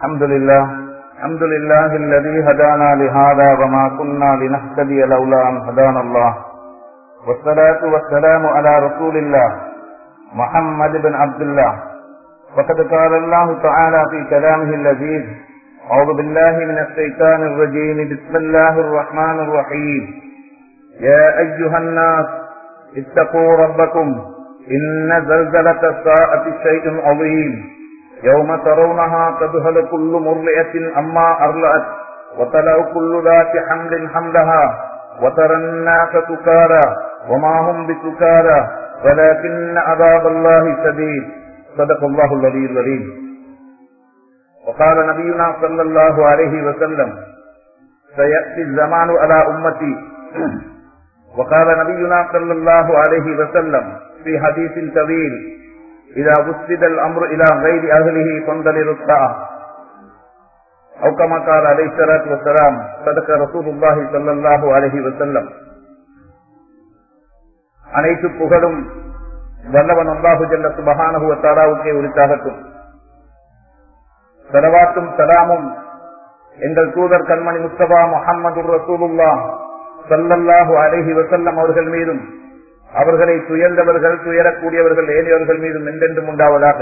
الحمد لله الحمد لله الذي هدانا لهذا وما كنا لنهتدي لولا أن هدانا الله والصلاة والسلام على رسول الله محمد بن عبد الله وقد قال الله تعالى في كلامه اللذيذ أعوذ بالله من الشيطان الرجيم بسم الله الرحمن الرحيم يا أيها الناس اتقوا ربكم إن زلزلة الساعة شيء عظيم يوم ترونها تذهل كل مرئة أما أرلأت وتلأ كل ذات حمل حملها وترى الناس سكارى وما هم بسكارى ولكن عذاب الله شديد صدق الله الذي العليم وقال نبينا صلى الله عليه وسلم سيأتي الزمان على أمتي وقال نبينا صلى الله عليه وسلم في حديث طويل إذا وسد الأمر إلى غير أهله فانظر الطاعة أو كما قال عليه الصلاة والسلام صدق رسول الله صلى الله عليه وسلم அனைத்து புகழும் வல்லவன் அல்லாஹு ஜல்ல சுபஹானஹுவ தாராவுக்கே உரித்தாகட்டும் சலவாத்தும் சலாமும் எங்கள் தூதர் கண்மணி முஸ்தபா முகமது ரசூலுல்லா சல்லல்லாஹு அலஹி வசல்லம் அவர்கள் மீதும் அவர்களை துயர்ந்தவர்கள் துயரக்கூடியவர்கள் ஏனியவர்கள் மீதும் என்றென்றும் உண்டாவதாக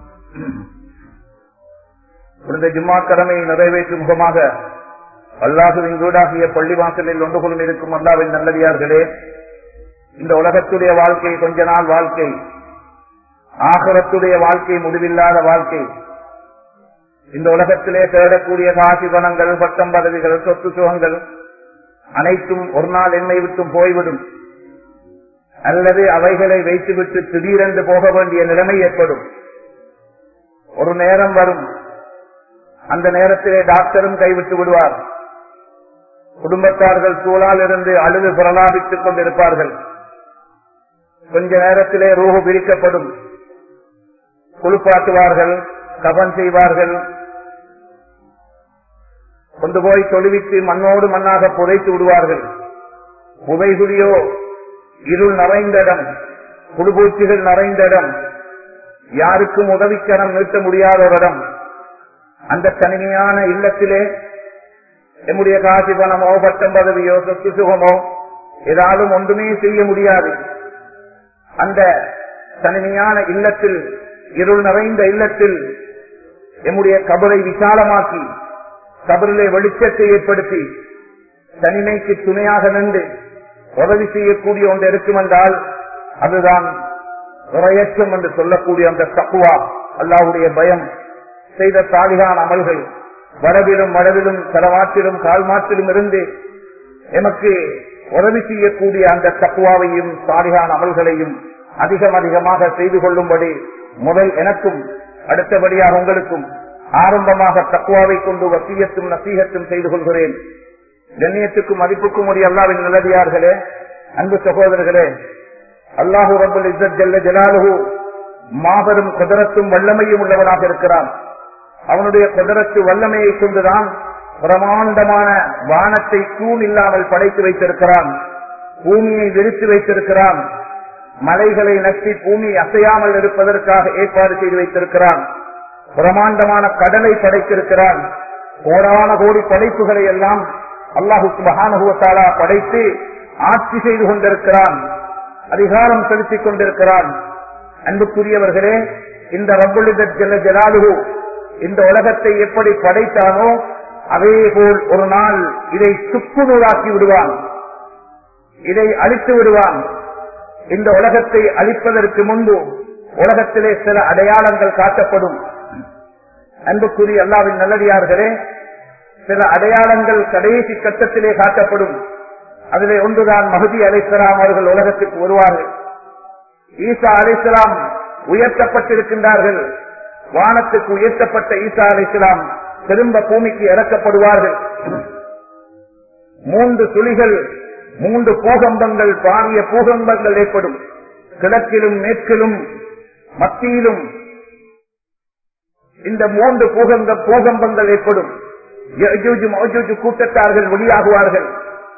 இந்த ஜும்மா கடமையை நிறைவேற்றும் முகமாக அல்லாஹுவின் வீடாகிய பள்ளிவாசலில் ஒன்று கொள்ளும் இருக்கும் அல்லாவின் நல்லடியார்களே இந்த உலகத்துடைய வாழ்க்கை கொஞ்ச நாள் வாழ்க்கை ஆகரத்துடைய வாழ்க்கை முடிவில்லாத வாழ்க்கை இந்த உலகத்திலே தேடக்கூடிய காசி பணங்கள் பட்டம் பதவிகள் சொத்து சுகங்கள் அனைத்தும் ஒரு நாள் என்னை விட்டும் போய்விடும் அல்லது அவைகளை வைத்துவிட்டு திடீரென்று போக வேண்டிய நிலைமை ஏற்படும் ஒரு நேரம் வரும் அந்த நேரத்திலே டாக்டரும் கைவிட்டு விடுவார் குடும்பத்தார்கள் சூழால் இருந்து அழுது பிரலாபித்துக் கொண்டிருப்பார்கள் கொஞ்ச நேரத்திலே ரூஹு பிரிக்கப்படும் குளிப்பாட்டுவார்கள் கபன் செய்வார்கள் கொண்டு போய் தொழுவித்து மண்ணோடு மண்ணாக புதைத்து விடுவார்கள் புதைகுடியோ இருள் நிறைந்த இடம் குடுபூச்சிகள் நிறைந்த இடம் யாருக்கும் உதவிக்கரம் நீட்ட முடியாத ஒரு இடம் அந்த தனிமையான இல்லத்திலே நம்முடைய காசி பணமோ பட்டம் பதவியோ சொத்து சுகமோ ஏதாலும் ஒன்றுமே செய்ய முடியாது அந்த தனிமையான இல்லத்தில் இருள் நிறைந்த இல்லத்தில் எம்முடைய கபரை விசாலமாக்கி கபரிலே வெளிச்சத்தை ஏற்படுத்தி தனிமைக்கு துணையாக நின்று உதவி செய்யக்கூடிய ஒன்று இருக்கும் என்றால் அதுதான் விரையற்றம் என்று சொல்லக்கூடிய அந்த தக்குவா அல்லாவுடைய பயம் செய்த சாலிகான அமல்கள் வரவிலும் வடவிலும் தலவாற்றிலும் கால்மாற்றிலும் இருந்து எமக்கு உதவி செய்யக்கூடிய அந்த தக்குவாவையும் சாலிகான அமல்களையும் அதிகம் அதிகமாக செய்து கொள்ளும்படி முதல் எனக்கும் அடுத்தபடியாக உங்களுக்கும் ஆரம்பமாக தக்குவாவை கொண்டு வசியத்தும் நசீகத்தும் செய்து கொள்கிறேன் கண்ணியத்துக்கும் மதிப்புக்கும் உரிய அல்லாவின் நல்லடியார்களே அன்பு சகோதரர்களே அல்லாஹு ரபுல் இசத் ஜல்ல ஜலாலுஹு மாபெரும் குதிரத்தும் வல்லமையும் உள்ளவனாக இருக்கிறான் அவனுடைய குதிரத்து வல்லமையை கொண்டுதான் பிரமாண்டமான வானத்தை தூண் இல்லாமல் படைத்து வைத்திருக்கிறான் பூமியை விரித்து வைத்திருக்கிறான் மலைகளை நட்டி பூமி அசையாமல் இருப்பதற்காக ஏற்பாடு செய்து வைத்திருக்கிறான் பிரமாண்டமான கடலை படைத்திருக்கிறான் கோடான கோடி படைப்புகளை எல்லாம் அல்லாஹு மகானுகுவத்தாலா படைத்து ஆட்சி செய்து கொண்டிருக்கிறான் அதிகாரம் செலுத்திக் கொண்டிருக்கிறான் அன்புக்குரியவர்களே இந்த ரப்புலிதல் ஜலாலுகு இந்த உலகத்தை எப்படி படைத்தானோ அதே போல் ஒரு நாள் இதை சுக்குநூறாக்கி விடுவான் இதை அழித்து விடுவான் இந்த உலகத்தை அழிப்பதற்கு முன்பு உலகத்திலே சில அடையாளங்கள் காட்டப்படும் அன்புக்குரிய அல்லாவின் நல்லடியார்களே சில அடையாளங்கள் கடைசி கட்டத்திலே காட்டப்படும் அதிலே ஒன்றுதான் மகதி அலிஸ்லாம் அவர்கள் உலகத்துக்கு வருவார்கள் ஈசா அலிஸ்லாம் உயர்த்தப்பட்டிருக்கின்றார்கள் வானத்துக்கு உயர்த்தப்பட்ட ஈசா அலிஸ்லாம் திரும்ப பூமிக்கு இறக்கப்படுவார்கள் மூன்று துளிகள் மூன்று பூகம்பங்கள் பாரிய பூகம்பங்கள் ஏற்படும் கிழக்கிலும் மேற்கிலும் மத்தியிலும் இந்த மூன்று பூகம்ப பூகம்பங்கள் ஏற்படும் கூட்டத்தார்கள் வெளியாகுவார்கள்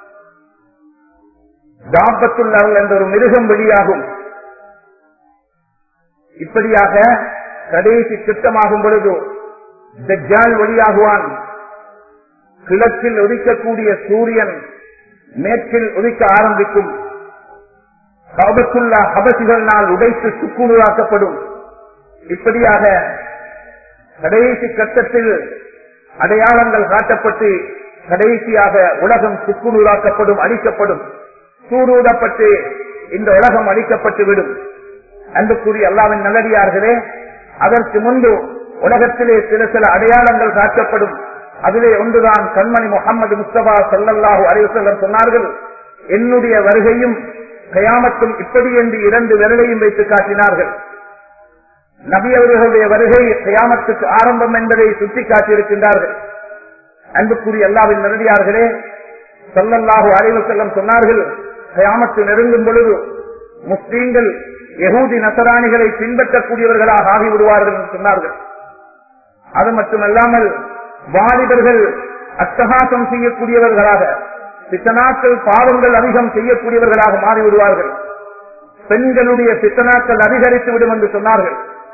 தாம்பத்துள்ளார்கள் என்ற ஒரு மிருகம் வெளியாகும் இப்படியாக கடைசி திட்டமாகும் பொழுது தஜ்ஜால் வெளியாகுவான் கிழக்கில் உதிக்கக்கூடிய சூரியன் மேற்கில் உதிக்க ஆரம்பிக்கும் கபத்துல்லா கபசிகளினால் உடைத்து சுக்குநூறாக்கப்படும் இப்படியாக கடைசி கட்டத்தில் அடையாளங்கள் காட்டப்பட்டு கடைசியாக உலகம் சுக்குநூறாக்கப்படும் அழிக்கப்படும் சூரூடப்பட்டு இந்த உலகம் அழிக்கப்பட்டு விடும் அன்புக்குரிய அல்லாவின் நல்லடியார்களே அதற்கு முன்பு உலகத்திலே சில சில அடையாளங்கள் காட்டப்படும் அதிலே ஒன்றுதான் கண்மணி முகமது முஸ்தபா சல்லல்லாஹு அலிவசல்லம் சொன்னார்கள் என்னுடைய வருகையும் கயாமத்தும் இப்படி என்று இரண்டு விரலையும் வைத்து காட்டினார்கள் நபி அவர்களுடைய வருகை கயாமத்துக்கு ஆரம்பம் என்பதை சுட்டிக்காட்டியிருக்கின்றார்கள் அன்புக்குரிய அல்லாவின் நிரடியார்களே சல்லல்லாஹு அலிவசல்லம் சொன்னார்கள் கயாமத்து நெருங்கும் பொழுது முஸ்லீம்கள் யகூதி நசராணிகளை பின்பற்றக்கூடியவர்களாக ஆகிவிடுவார்கள் என்று சொன்னார்கள் அது மட்டுமல்லாமல் வாலிபர்கள் அட்டகாசம் செய்யக்கூடியவர்களாக பித்தனாக்கள் பாவங்கள் அதிகம் செய்யக்கூடியவர்களாக மாறிவிடுவார்கள் பெண்களுடைய பித்தனாக்கள் அதிகரித்து விடும் என்று சொன்னார்கள்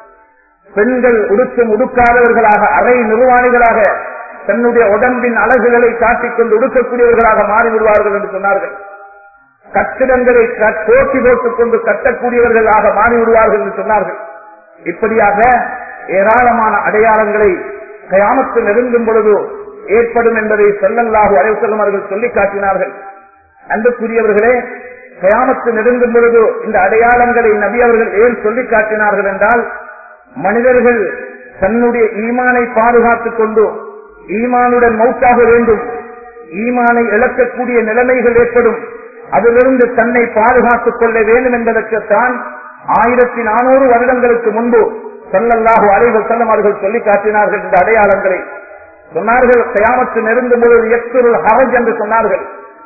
பெண்கள் உடுக்கும் உடுக்காதவர்களாக அரை நிர்வாணிகளாக தன்னுடைய உடம்பின் அழகுகளை காட்டிக்கொண்டு உடுக்கக்கூடியவர்களாக மாறிவிடுவார்கள் என்று சொன்னார்கள் கட்டிடங்களை போட்டி போட்டுக் கொண்டு கட்டக்கூடியவர்களாக மாறிவிடுவார்கள் என்று சொன்னார்கள் இப்படியாக ஏராளமான அடையாளங்களை கயாமத்து நெருங்கும் பொழுது ஏற்படும் என்பதை செல்லல்லாஹு அலைவசல்லம் அவர்கள் சொல்லி காட்டினார்கள் அன்புக்குரியவர்களே கயாமத்து நெருங்கும் பொழுது இந்த அடையாளங்களை நபி அவர்கள் ஏன் சொல்லி காட்டினார்கள் என்றால் மனிதர்கள் தன்னுடைய ஈமானை பாதுகாத்துக் கொண்டு ஈமானுடன் மௌத்தாக வேண்டும் ஈமானை இழக்கக்கூடிய நிலைமைகள் ஏற்படும் அதிலிருந்து தன்னை பாதுகாத்துக் கொள்ள வேண்டும் என்பதற்குத்தான் ஆயிரத்தி நானூறு வருடங்களுக்கு முன்பு சொல்லல்லாஹு அலைவர் செல்லம் அவர்கள் சொல்லி காட்டினார்கள் இந்த அடையாளங்களை சொன்னார்கள் கயாமத்து நெருங்கும் பொழுது எக்சுருள் ஹரஜ் என்று சொன்னார்கள்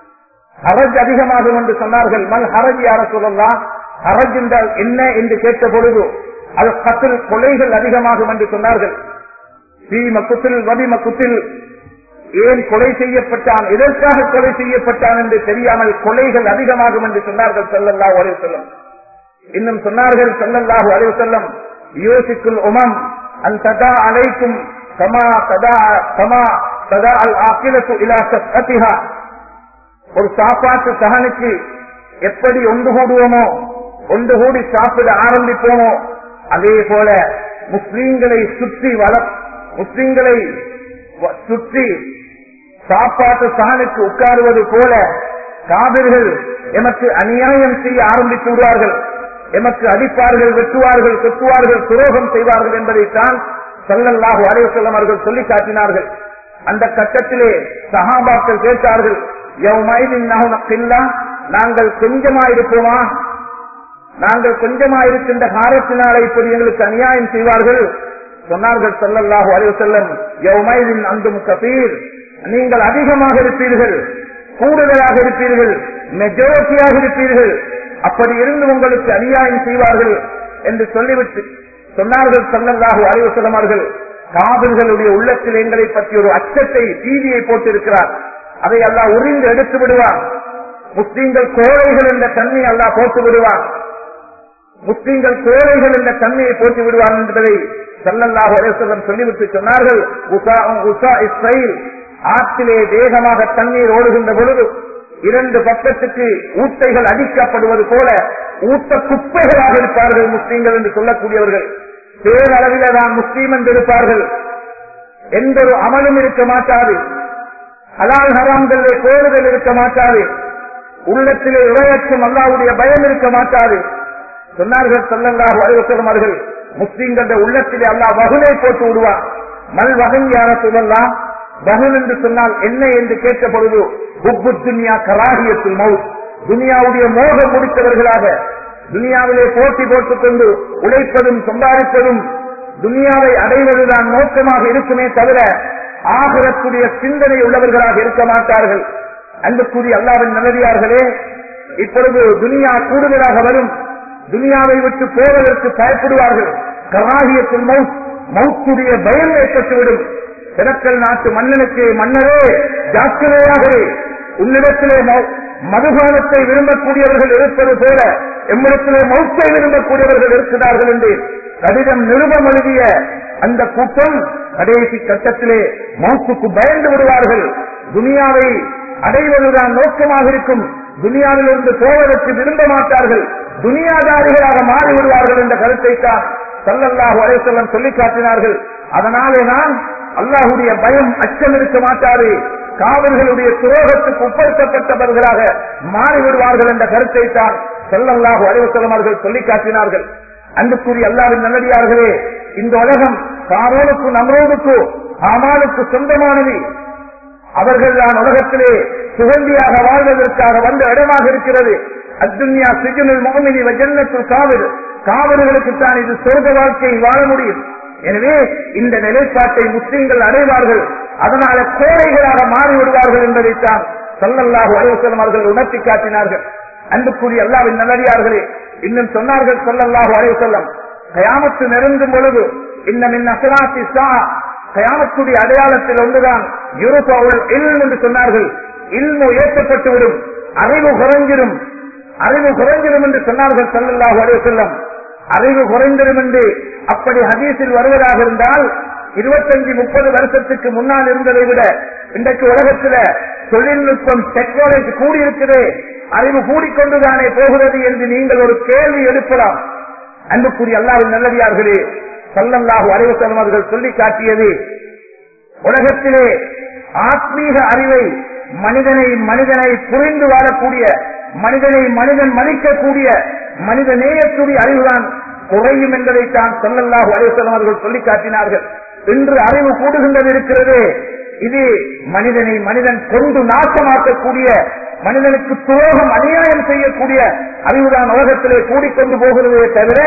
ஹரஜ் அதிகமாகும் என்று சொன்னார்கள் மல் ஹரஜ் யார சொல்லலாம் ஹரஜ் என்றால் என்ன என்று கேட்ட பொழுது அது கத்தில் கொலைகள் அதிகமாகும் என்று சொன்னார்கள் பி மக்குத்தில் வபி மக்குத்தில் ஏன் கொலை செய்யப்பட்டான் எதற்காக கொலை செய்யப்பட்டான் என்று தெரியாமல் கொலைகள் அதிகமாகும் என்று சொன்னார்கள் செல்லல்லாஹு அலைவு செல்லம் இன்னும் சொன்னார்கள் செல்லல்லாஹு அலைவு செல்லம் யோசிக்குள் உமம் அன் ததா அலைக்கும் கமா ததா கமா ததா அல் ஆக்கிலத்து இலா சத்திஹா ஒரு சாப்பாட்டு சகனுக்கு எப்படி ஒன்று கூடுவோமோ ஒன்று கூடி சாப்பிட ஆரம்பிப்போமோ அதே போல முஸ்லீம்களை சுற்றி வள முஸ்லீம்களை சுற்றி சாப்பாட்டு சகனுக்கு உட்காருவது போல காவிர்கள் எமக்கு அநியாயம் செய்ய ஆரம்பித்து விடுவார்கள் எமக்கு அடிப்பார்கள் வெட்டுவார்கள் கொத்துவார்கள் துரோகம் செய்வார்கள் என்பதைத்தான் சல்லல்லாஹு அலைவசல்லம் அவர்கள் சொல்லி காட்டினார்கள் அந்த கட்டத்திலே சஹாபாக்கள் கேட்டார்கள் நாங்கள் கொஞ்சமா இருப்போமா நாங்கள் கொஞ்சமா இருக்கின்ற காலத்தினாலே இப்படி எங்களுக்கு அநியாயம் செய்வார்கள் சொன்னார்கள் சல்லல்லாஹு அலைவசல்லம் யவுமைதின் அந்தும் கபீர் நீங்கள் அதிகமாக இருப்பீர்கள் கூடுதலாக இருப்பீர்கள் மெஜாரிட்டியாக இருப்பீர்கள் அப்படி இருந்து உங்களுக்கு அநியாயம் செய்வார்கள் என்று சொல்லிவிட்டு சொன்னார்கள் சல்லல்லாஹு அலைவசல்லம் அவர்கள் காதல்களுடைய உள்ளத்தில் எங்களை பற்றி ஒரு அச்சத்தை தீதியை போட்டிருக்கிறார் அதை அல்லா உறிந்து எடுத்து விடுவார் முஸ்லீம்கள் கோழைகள் என்ற தன்மை அல்லா போட்டு விடுவார் முஸ்லீம்கள் கோழைகள் என்ற தன்மையை போட்டு விடுவார் என்பதை சல்லல்லாஹு அலேசல்லம் சொல்லிவிட்டு சொன்னார்கள் உசா உசா இஸ்ரேல் ஆற்றிலே வேகமாக தண்ணீர் ஓடுகின்ற பொழுது இரண்டு பக்கத்துக்கு ஊட்டைகள் அடிக்கப்படுவது போல ஊட்ட குப்பைகளாக இருப்பார்கள் முஸ்லீம்கள் என்று சொல்லக்கூடியவர்கள் பேரளவில தான் முஸ்லீம் என்று இருப்பார்கள் எந்த ஒரு அமலும் இருக்க மாட்டாது ஹலால் ஹராம்களிலே கோருதல் இருக்க மாட்டாது உள்ளத்திலே இரையற்றும் அல்லாவுடைய பயம் இருக்க மாட்டாது சொன்னார்கள் சொல்லல்லாஹு அலுவலம் அவர்கள் முஸ்லீம்களுடைய உள்ளத்திலே அல்லாஹ் வகுலை போட்டு விடுவார் மல் வகை யார சொல்லலாம் வகுல் என்று சொன்னால் என்ன என்று கேட்ட பொழுது உப்பு துனியா கராகியத்தில் மவுத் துனியாவுடைய மோகம் முடித்தவர்களாக துனியாவிலே போட்டி போட்டுக் கொண்டு உழைப்பதும் சம்பாதிப்பதும் துனியாவை அடைவதுதான் நோக்கமாக இருக்குமே தவிர ஆகரத்துடைய சிந்தனை உள்ளவர்களாக இருக்க மாட்டார்கள் அன்புக்குரிய அல்லாவின் நல்லடியார்களே இப்பொழுது துனியா கூடுதலாக வரும் துனியாவை விட்டு போவதற்கு பயப்படுவார்கள் கராகியத்தில் மவுத் மவுத்துடைய பயம் ஏற்பட்டுவிடும் திறக்கல் நாட்டு மன்னனுக்கு மன்னரே ஜாக்கிரதையாகவே உன்னிடத்திலே மதுபானத்தை விரும்பக்கூடியவர்கள் இருப்பது போல எம்மிடத்திலே மௌத்தை விரும்பக்கூடியவர்கள் இருக்கிறார்கள் என்று கடிதம் நிருபம் எழுதிய அந்த கூட்டம் கடைசி கட்டத்திலே மௌத்துக்கு பயந்து விடுவார்கள் துனியாவை அடைவதுதான் நோக்கமாக இருக்கும் துனியாவிலிருந்து போவதற்கு விரும்ப மாட்டார்கள் துனியாதாரிகளாக மாறி விடுவார்கள் என்ற கருத்தை தான் சல்லல்லாஹு அலைவசல்லம் சொல்லி காட்டினார்கள் அதனாலே நான் அல்லாஹுடைய பயம் அச்சம் இருக்க மாட்டாது காவல்களுடைய துரோகத்துக்கு உட்படுத்தப்பட்டவர்களாக மாறிவிடுவார்கள் என்ற கருத்தை தான் செல்லல்லாஹு அலைவசல்லம் அவர்கள் சொல்லி காட்டினார்கள் அன்புக்குரிய அல்லாவின் நல்லடியார்களே இந்த உலகம் காரோனுக்கு நம்ரோனுக்கு ஆமானுக்கு சொந்தமானது அவர்கள் தான் உலகத்திலே சுகந்தியாக வாழ்வதற்காக வந்த இடமாக இருக்கிறது அத்துன்யா சிஜனுல் முகமினி வஜன்னத்துல் காவல் காவல்களுக்கு தான் இது சொர்க்க வாழ்க்கையை வாழ முடியும் எனவே இந்த நிலைப்பாட்டை முஸ்லிம்கள் அடைவார்கள் அதனால கோழைகளாக மாறிவிடுவார்கள் என்பதைத்தான் சல்லல்லாஹு அலைவசலம் அவர்கள் உணர்த்தி காட்டினார்கள் அன்புக்குரிய அல்லாவின் நல்லடியார்களே இன்னும் சொன்னார்கள் சல்லல்லாஹு அலைவசல்லம் கயாமத்து நெருங்கும் பொழுது இன்னும் இன்ன அசலாத்தி சா கயாமத்துடைய அடையாளத்தில் ஒன்றுதான் யூரோப்பாவில் இல் என்று சொன்னார்கள் இல்மு ஏற்றப்பட்டுவிடும் அறிவு குறைஞ்சிடும் அறிவு குறைஞ்சிடும் என்று சொன்னார்கள் சல்லல்லாஹு அலைவசல்லம் அறிவு குறைந்திடும் என்று அப்படி ஹதீஸில் வருவதாக இருந்தால் இருபத்தஞ்சு முப்பது வருஷத்துக்கு முன்னால் இருந்ததை விட இன்றைக்கு உலகத்துல தொழில்நுட்பம் டெக்னாலஜி கூடியிருக்கிறதே அறிவு கூடிக்கொண்டுதானே போகிறது என்று நீங்கள் ஒரு கேள்வி எழுப்பலாம் அன்புக்குரிய அல்லாவின் நல்லடியார்களே சல்லல்லாஹு அலைவசல்லம் அவர்கள் சொல்லி காட்டியது உலகத்திலே ஆத்மீக அறிவை மனிதனை மனிதனை புரிந்து வாழக்கூடிய மனிதனை மனிதன் மதிக்கக்கூடிய மனித நேயக்கூடிய அறிவுதான் குறையும் என்பதைத்தான் சொல்லல்லாஹு அலைவசல்லம் அவர்கள் சொல்லி காட்டினார்கள் இன்று அறிவு கூடுகின்றது இருக்கிறது இது மனிதனை மனிதன் கொண்டு நாசமாக்கக்கூடிய மனிதனுக்கு துரோகம் அநியாயம் செய்யக்கூடிய அறிவுதான் உலகத்திலே கூடிக்கொண்டு போகிறதே தவிர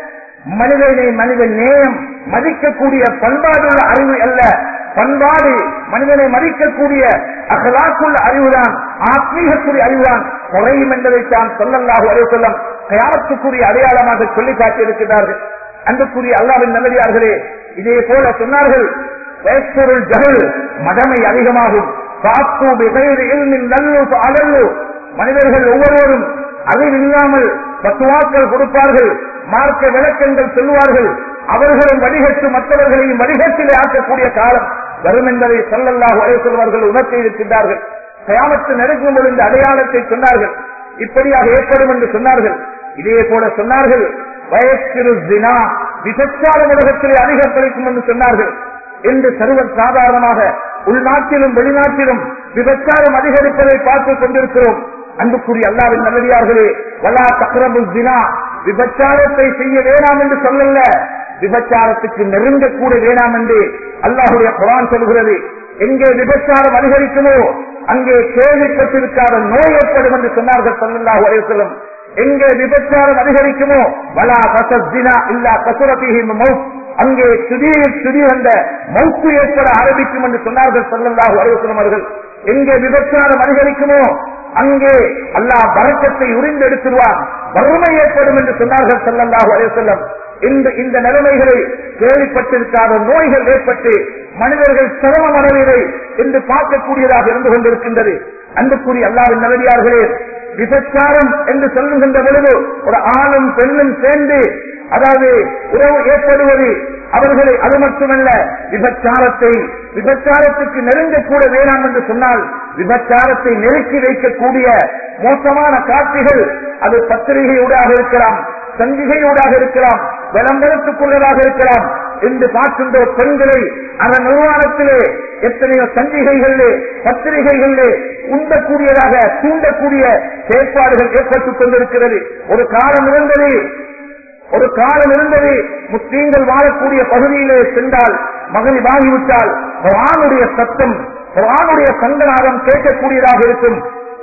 மனிதனை மனித நேயம் மதிக்கக்கூடிய பண்பாடுள்ள அறிவு அல்ல பண்பாடு மனிதனை மதிக்கக்கூடிய அகலாக்குள்ள அறிவுதான் ஆத்மீகக்கூடிய அறிவுதான் குறையும் என்பதைத்தான் சொல்லல்லாஹு அலைவசல்லம் கயாமத்துக்குரிய அடையாளமாக சொல்லி காட்டியிருக்கிறார்கள் அன்புக்குரிய அல்லாவின் நல்லடியார்களே இதே போல சொன்னார்கள் வயப்பொருள் ஜகல் மடமை அதிகமாகும் காப்பு விகைறு இல்மின் நல்லு அழல்லு மனிதர்கள் ஒவ்வொருவரும் அறிவு இல்லாமல் பத்துவாக்கள் கொடுப்பார்கள் மார்க்க விளக்கங்கள் சொல்லுவார்கள் அவர்களும் வடிகட்டு மற்றவர்களையும் வடிகட்டிலே ஆக்கக்கூடிய காலம் வரும் என்பதை சொல்லல்லாஹ் வரை சொல்வார்கள் உணர்த்தி இருக்கின்றார்கள் கயாமத்து நெருங்கும் பொழுது இந்த அடையாளத்தை சொன்னார்கள் இப்படியாக ஏற்படும் என்று சொன்னார்கள் இதே போல சொன்னார்கள் வயசிறு தினா விபச்சார உலகத்திலே அதிகப்படுத்தும் என்று சொன்னார்கள் என்று சர்வ சாதாரணமாக உள்நாட்டிலும் வெளிநாட்டிலும் விபச்சாரம் அதிகரிப்பதை பார்த்துக் கொண்டிருக்கிறோம் அன்புக்குரிய அல்லாவின் நல்லடியார்களே வலா தக்ரபு தினா விபச்சாரத்தை செய்ய வேணாம் என்று சொல்லல விபச்சாரத்துக்கு நெருங்க கூட வேணாம் என்று அல்லாஹுடைய குரான் சொல்கிறது எங்கே விபச்சாரம் அதிகரிக்குமோ அங்கே கேள்விப்பட்டிருக்காத நோய் ஏற்படும் என்று சொன்னார்கள் சொல்லல்லாஹு அலைவசல்லம் எங்கே விபச்சாரம் அதிகரிக்குமோ வலா கசத்தினா இல்லா கசுரபிஹி மவுத் அங்கே திடீர் திடீரென்ற மௌத்து ஏற்பட ஆரம்பிக்கும் என்று சொன்னார்கள் சொல்லல்லாஹு அலைவசல்லம் அவர்கள் எங்கே விபச்சாரம் அதிகரிக்குமோ அங்கே அல்லாஹ் வரக்கத்தை உறிந்து எடுத்துருவார் வறுமை ஏற்படும் என்று சொன்னார்கள் சொல்லல்லாஹு அலைவசல்லம் இந்த இந்த நிலைமைகளை கேள்விப்பட்டிருக்காத நோய்கள் ஏற்பட்டு மனிதர்கள் சிரமம் அடைவதை என்று பார்க்கக்கூடியதாக இருந்து கொண்டிருக்கின்றது அன்புக்குரிய அல்லாவின் நல்லடியார்களே விபச்சாரம் என்று சொல்லுகின்ற பொழுது ஒரு ஆணும் பெண்ணும் சேர்ந்து அதாவது உறவு ஏற்படுவது அவர்களை அது மட்டுமல்ல விபச்சாரத்தை விபச்சாரத்துக்கு நெருங்கக்கூட வேணாம் என்று சொன்னால் விபச்சாரத்தை நெருக்கி வைக்கக்கூடிய மோசமான காட்சிகள் அது பத்திரிகையூடாக இருக்கலாம் சஞ்சிகையூடாக இருக்கலாம் விளம்பரத்துக்குள்ளதாக இருக்கலாம் என்று பார்க்கின்ற பெண்களை அதன் நிர்வாணத்திலே எத்தனையோ சஞ்சிகைகளிலே பத்திரிகைகளிலே உண்டக்கூடியதாக தூண்டக்கூடிய செயற்பாடுகள் ஏற்பட்டுக் கொண்டிருக்கிறது ஒரு காலம் இருந்தது ஒரு காலம் இருந்தது முஸ்லீம்கள் வாழக்கூடிய பகுதியிலே சென்றால் மகனிவாகிவிட்டால் குரானுடைய சத்தம் குரானுடைய சங்கநாதம் கேட்கக்கூடியதாக இருக்கும்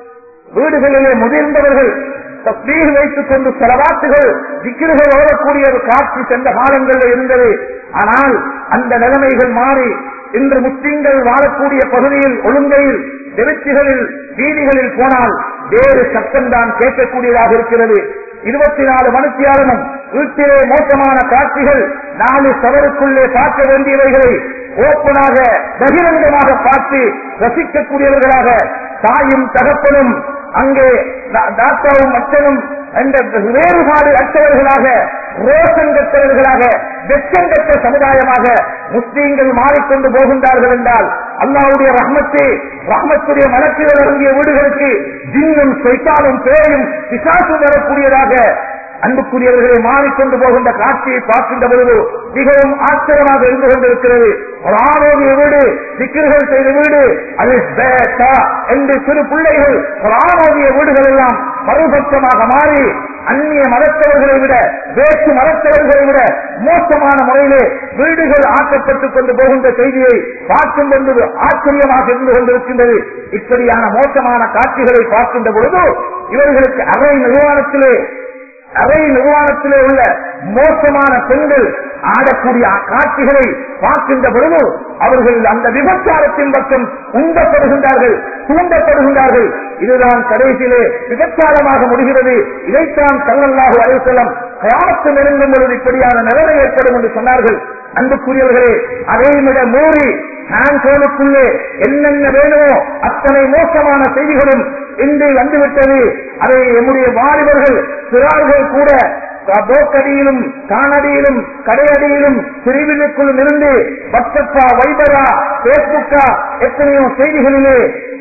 வீடுகளிலே முதிர்ந்தவர்கள் தஸ்மீர் வைத்துக் கொண்டு செலவாத்துகள் திக்கிர்கள் ஓடக்கூடிய ஒரு காட்சி சென்ற காலங்களில் இருந்தது ஆனால் அந்த நிலைமைகள் மாறி இன்று முஸ்லீம்கள் வாழக்கூடிய பகுதியில் ஒழுங்கையில் திருச்சிகளில் வீதிகளில் போனால் வேறு சத்தம்தான் கேட்கக்கூடியதாக இருக்கிறது இருபத்தி நாலு மணித்தியாலமும் வீட்டிலே மோசமான காட்சிகள் நாலு சவருக்குள்ளே பார்க்க வேண்டியவைகளை ஓப்பனாக பகிரங்கமாக பார்த்து ரசிக்கக்கூடியவர்களாக தாயும் தகப்பனும் அங்கே டாக்டரும் மச்சனும் அந்த வேறுபாடு அற்றவர்களாக ரோஷம் கற்றவர்களாக வெச்சம் கற்ற சமுதாயமாக முஸ்லீம்கள் மாறிக்கொண்டு போகின்றார்கள் என்றால் அல்லாவுடைய ரஹ்மத்து ரஹ்மத்துடைய மலக்குகள் இறங்கிய வீடுகளுக்கு ஜின்னும் சைத்தானும் பேயும் பிசாசும் வரக்கூடியதாக அன்புக்குரியவர்களை மாறிக்கொண்டு போகின்ற காட்சியை பார்க்கின்ற பொழுது மிகவும் ஆச்சரியமாக இருந்து கொண்டிருக்கிறது ஒரு ஆரோக்கிய வீடு சிக்கர்கள் செய்த வீடு அது பேட்டா என்று சிறு பிள்ளைகள் ஒரு ஆரோக்கிய வீடுகள் எல்லாம் மறுபட்சமாக மாறி அந்நிய மதத்தவர்களை விட வேற்று மதத்தவர்களை விட மோசமான முறையிலே வீடுகள் ஆக்கப்பட்டுக் கொண்டு போகின்ற செய்தியை பார்க்கும் பொழுது ஆச்சரியமாக இருந்து கொண்டிருக்கின்றது இப்படியான மோசமான காட்சிகளை பார்க்கின்ற பொழுது இவர்களுக்கு அரை நிறுவனத்திலே அரை நிர்வாணத்திலே உள்ள மோசமான பெண்கள் ஆடக்கூடிய காட்சிகளை பார்க்கின்ற பொழுது அவர்கள் அந்த விபச்சாரத்தின் பக்கம் உந்தப்படுகின்றார்கள் தூண்டப்படுகின்றார்கள் இதுதான் கடைசியிலே விபச்சாரமாக முடிகிறது இதைத்தான் கல்லல்லாக அழைத்தலம் கயாமத்து நெருங்கும் பொழுது இப்படியான நிலைமை ஏற்படும் என்று சொன்னார்கள் அன்புக்குரியவர்களே அதை விட மூறி ஹான்சோனுக்குள்ளே என்னென்ன வேணுமோ அத்தனை மோசமான செய்திகளும் இன்று வந்துவிட்டது அதை எம்முடைய வாலிபர்கள் சிறார்கள் கூட போக்கடியிலும் காணடியிலும் கடையடியிலும் பிரிவினுக்குள்ளும் இருந்து வாட்ஸ்அப்பா வைபரா பேஸ்புக்கா எத்தனையோ செய்திகளிலே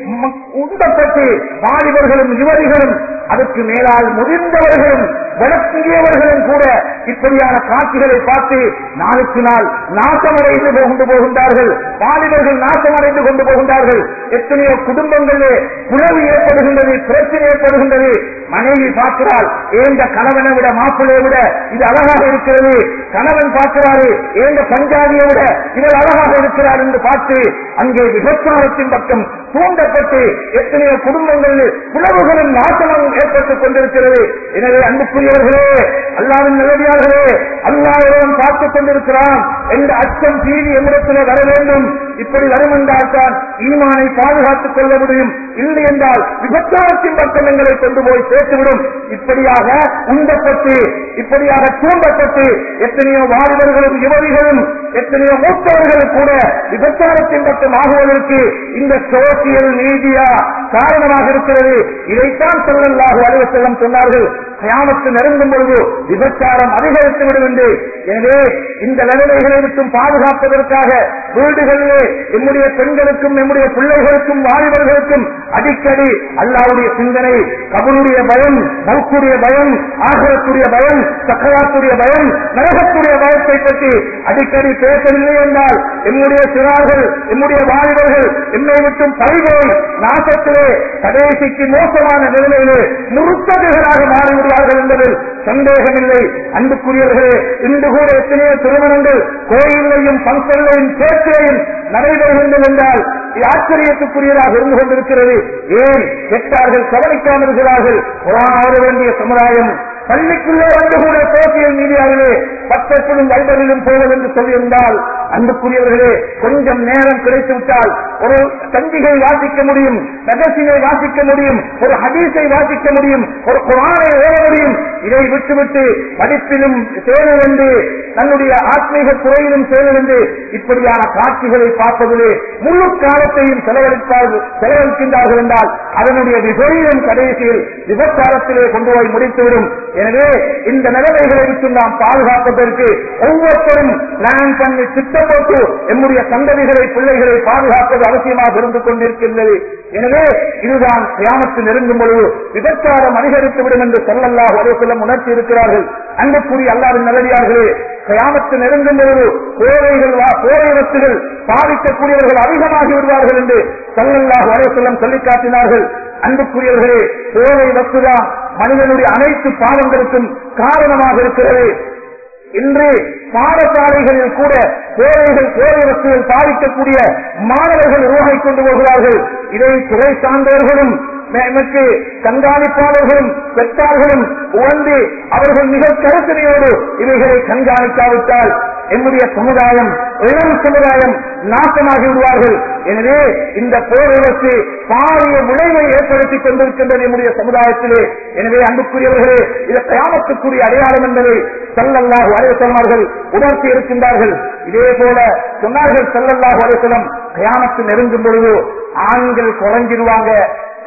உண்டப்பட்டு வாலிபர்களும் யுவதிகளும் அதற்கு மேலால் முதிர்ந்தவர்களும் வளர்த்தியவர்களும் கூட இப்படியான காட்சிகளை பார்த்து நாளுக்கு நாள் நாசமடைந்து கொண்டு போகின்றார்கள் வாலிபர்கள் நாசமடைந்து கொண்டு போகின்றார்கள் எத்தனையோ குடும்பங்களிலே குழவு ஏற்படுகின்றது பிரச்சனை ஏற்படுகின்றது மனைவி பார்க்கிறாள் ஏந்த கணவனை விட மாப்பிள்ளையை விட இது அழகாக இருக்கிறது கணவன் பார்க்கிறாரு ஏந்த பஞ்சாபியை விட இவர் அழகாக இருக்கிறார் என்று பார்த்து அங்கே விபச்சாரத்தின் பக்கம் தூண்டப்பட்டு எத்தனையோ குடும்பங்களில் பிளவுகளும் நாசமும் ஏற்பட்டுக் கொண்டிருக்கிறது எனவே அன்புக்குரியவர்களே அல்லாவின் நிலவியார்களே அல்லாவிடம் பார்த்துக் கொண்டிருக்கிறான் என்ற அச்சம் தீவி எம்மிடத்திலே வர வேண்டும் இப்படி வரும் என்றால் தான் ஈமானை பாதுகாத்துக் கொள்ள முடியும் இல்லை என்றால் விபச்சாரத்தின் பக்கம் எங்களை கொண்டு போய் சேர்த்துவிடும் இப்படியாக உண்டப்பட்டு இப்படியாக தூண்டப்பட்டு எத்தனையோ வாலிபர்களும் யுவதிகளும் எத்தனையோ மூத்தவர்கள் கூட விபச்சாரத்தின் பக்கம் ஆகுவதற்கு இந்த சோசியல் மீடியா காரணமாக இருக்கிறது இதைத்தான் சொல்லல்லாக அறிவு செல்லம் சொன்னார்கள் கயாமத்து நெருங்கும் பொழுது விபச்சாரம் அதிகரித்து விடும் என்று எனவே இந்த நிலைமைகளை விட்டும் பாதுகாப்பதற்காக வீடுகளிலே நம்முடைய பெண்களுக்கும் நம்முடைய பிள்ளைகளுக்கும் வாலிபர்களுக்கும் அடிக்கடி அல்லாவுடைய சிந்தனை கபருடைய பயம் மவுக்குடைய பயம் ஆகரத்துடைய பயம் சக்கராத்துடைய பயம் நரகத்துடைய பயத்தை பற்றி அடிக்கடி பேசவில்லை என்றால் என்னுடைய சிறார்கள் என்னுடைய வாலிபர்கள் என்னை விட்டும் பறிபோய் நாசத்திலே கடைசிக்கு மோசமான நிலைமையிலே முறுத்ததுகளாக மாறிவிடுவார்கள் என்பதில் சந்தேகமில்லை அன்புக்குரியவர்களே இன்று கூட எத்தனையோ திருமணங்கள் கோயிலையும் பங்களையும் சேர்க்கையும் நடைபெறுகின்றன என்றால் இது ஆச்சரியத்துக்குரியதாக இருந்து கொண்டிருக்கிறது ஏன் பெற்றார்கள் கவனிக்காமல் இருக்கிறார்கள் புறாண வேண்டிய சமுதாயம் பள்ளிக்குள்ளே வந்து கூட சோசியல் மீடியாவிலே பக்கத்திலும் வைபரிலும் போவது என்று சொல்லியிருந்தால் அன்புக்குரியவர்களே கொஞ்சம் நேரம் கிடைத்துவிட்டால் ஒரு சஞ்சிகை வாசிக்க முடியும் தகசினை வாசிக்க முடியும் ஒரு ஹதீஸை வாசிக்க முடியும் ஒரு குரானை ஓட முடியும் இதை விட்டுவிட்டு படிப்பிலும் செயலிழந்து தன்னுடைய ஆத்மீக துறையிலும் செயலிழந்து இப்படியான காட்சிகளை பார்ப்பதிலே முழு காலத்தையும் செலவழிப்பார்கள் செலவழிக்கின்றார்கள் என்றால் அதனுடைய விபரீதம் கடைசியில் விபச்சாரத்திலே கொண்டு போய் முடித்துவிடும் எனவே இந்த நிலைமைகளை விட்டு நாம் பாதுகாப்பதற்கு ஒவ்வொருத்தரும் பிளான் பண்ணி திட்டம் போட்டு எம்முடைய சந்ததிகளை பிள்ளைகளை பாதுகாப்பது அவசியமாக இருந்து கொண்டிருக்கின்றது எனவே இதுதான் கிராமத்தில் நெருங்கும் பொழுது விபச்சாரம் அதிகரித்துவிடும் என்று சொல்லல்லாஹ் ஒரு சிலம் உணர்த்தி இருக்கிறார்கள் அன்புக்குரிய அல்லாவின் நல்லடியார்களே கிராமத்து நெருங்கும் பொழுது கோரைகள் கோரை வத்துகள் பாதிக்கக்கூடியவர்கள் அதிகமாகி விடுவார்கள் என்று சொல்லல்லாஹ் ஒரே செல்லம் சொல்லி காட்டினார்கள் அன்புக்குரியவர்களே கோரை வத்துதான் மனிதனுடைய அனைத்து பாவங்களுக்கும் காரணமாக இருக்கிறது இன்று பாடசாலைகளில் கூட கோரைகள் கோரை வசதிகள் பாதிக்கக்கூடிய மாணவர்கள் உருவாகிக் கொண்டு போகிறார்கள் இதை துறை சார்ந்தவர்களும் நமக்கு கண்காணிப்பாளர்களும் பெற்றார்களும் உணர்ந்து அவர்கள் மிக கருத்தனையோடு இவைகளை கண்காணிக்காவிட்டால் என்னுடைய சமுதாயம் இளம் சமுதாயம் நாசமாகி விடுவார்கள் எனவே இந்த போர்களுக்கு பாரிய விளைவை ஏற்படுத்திக் கொண்டிருக்கின்றது நம்முடைய சமுதாயத்திலே எனவே அன்புக்குரியவர்களே இது கயாமத்துக்குரிய அடையாளம் என்பதை செல்லல்லாஹு அலைவசல்மார்கள் உணர்த்தி இருக்கின்றார்கள் இதே போல சொன்னார்கள் செல்லல்லாஹு அலைவசலம் கயாமத்து நெருங்கும் பொழுது ஆண்கள் குறைஞ்சிருவாங்க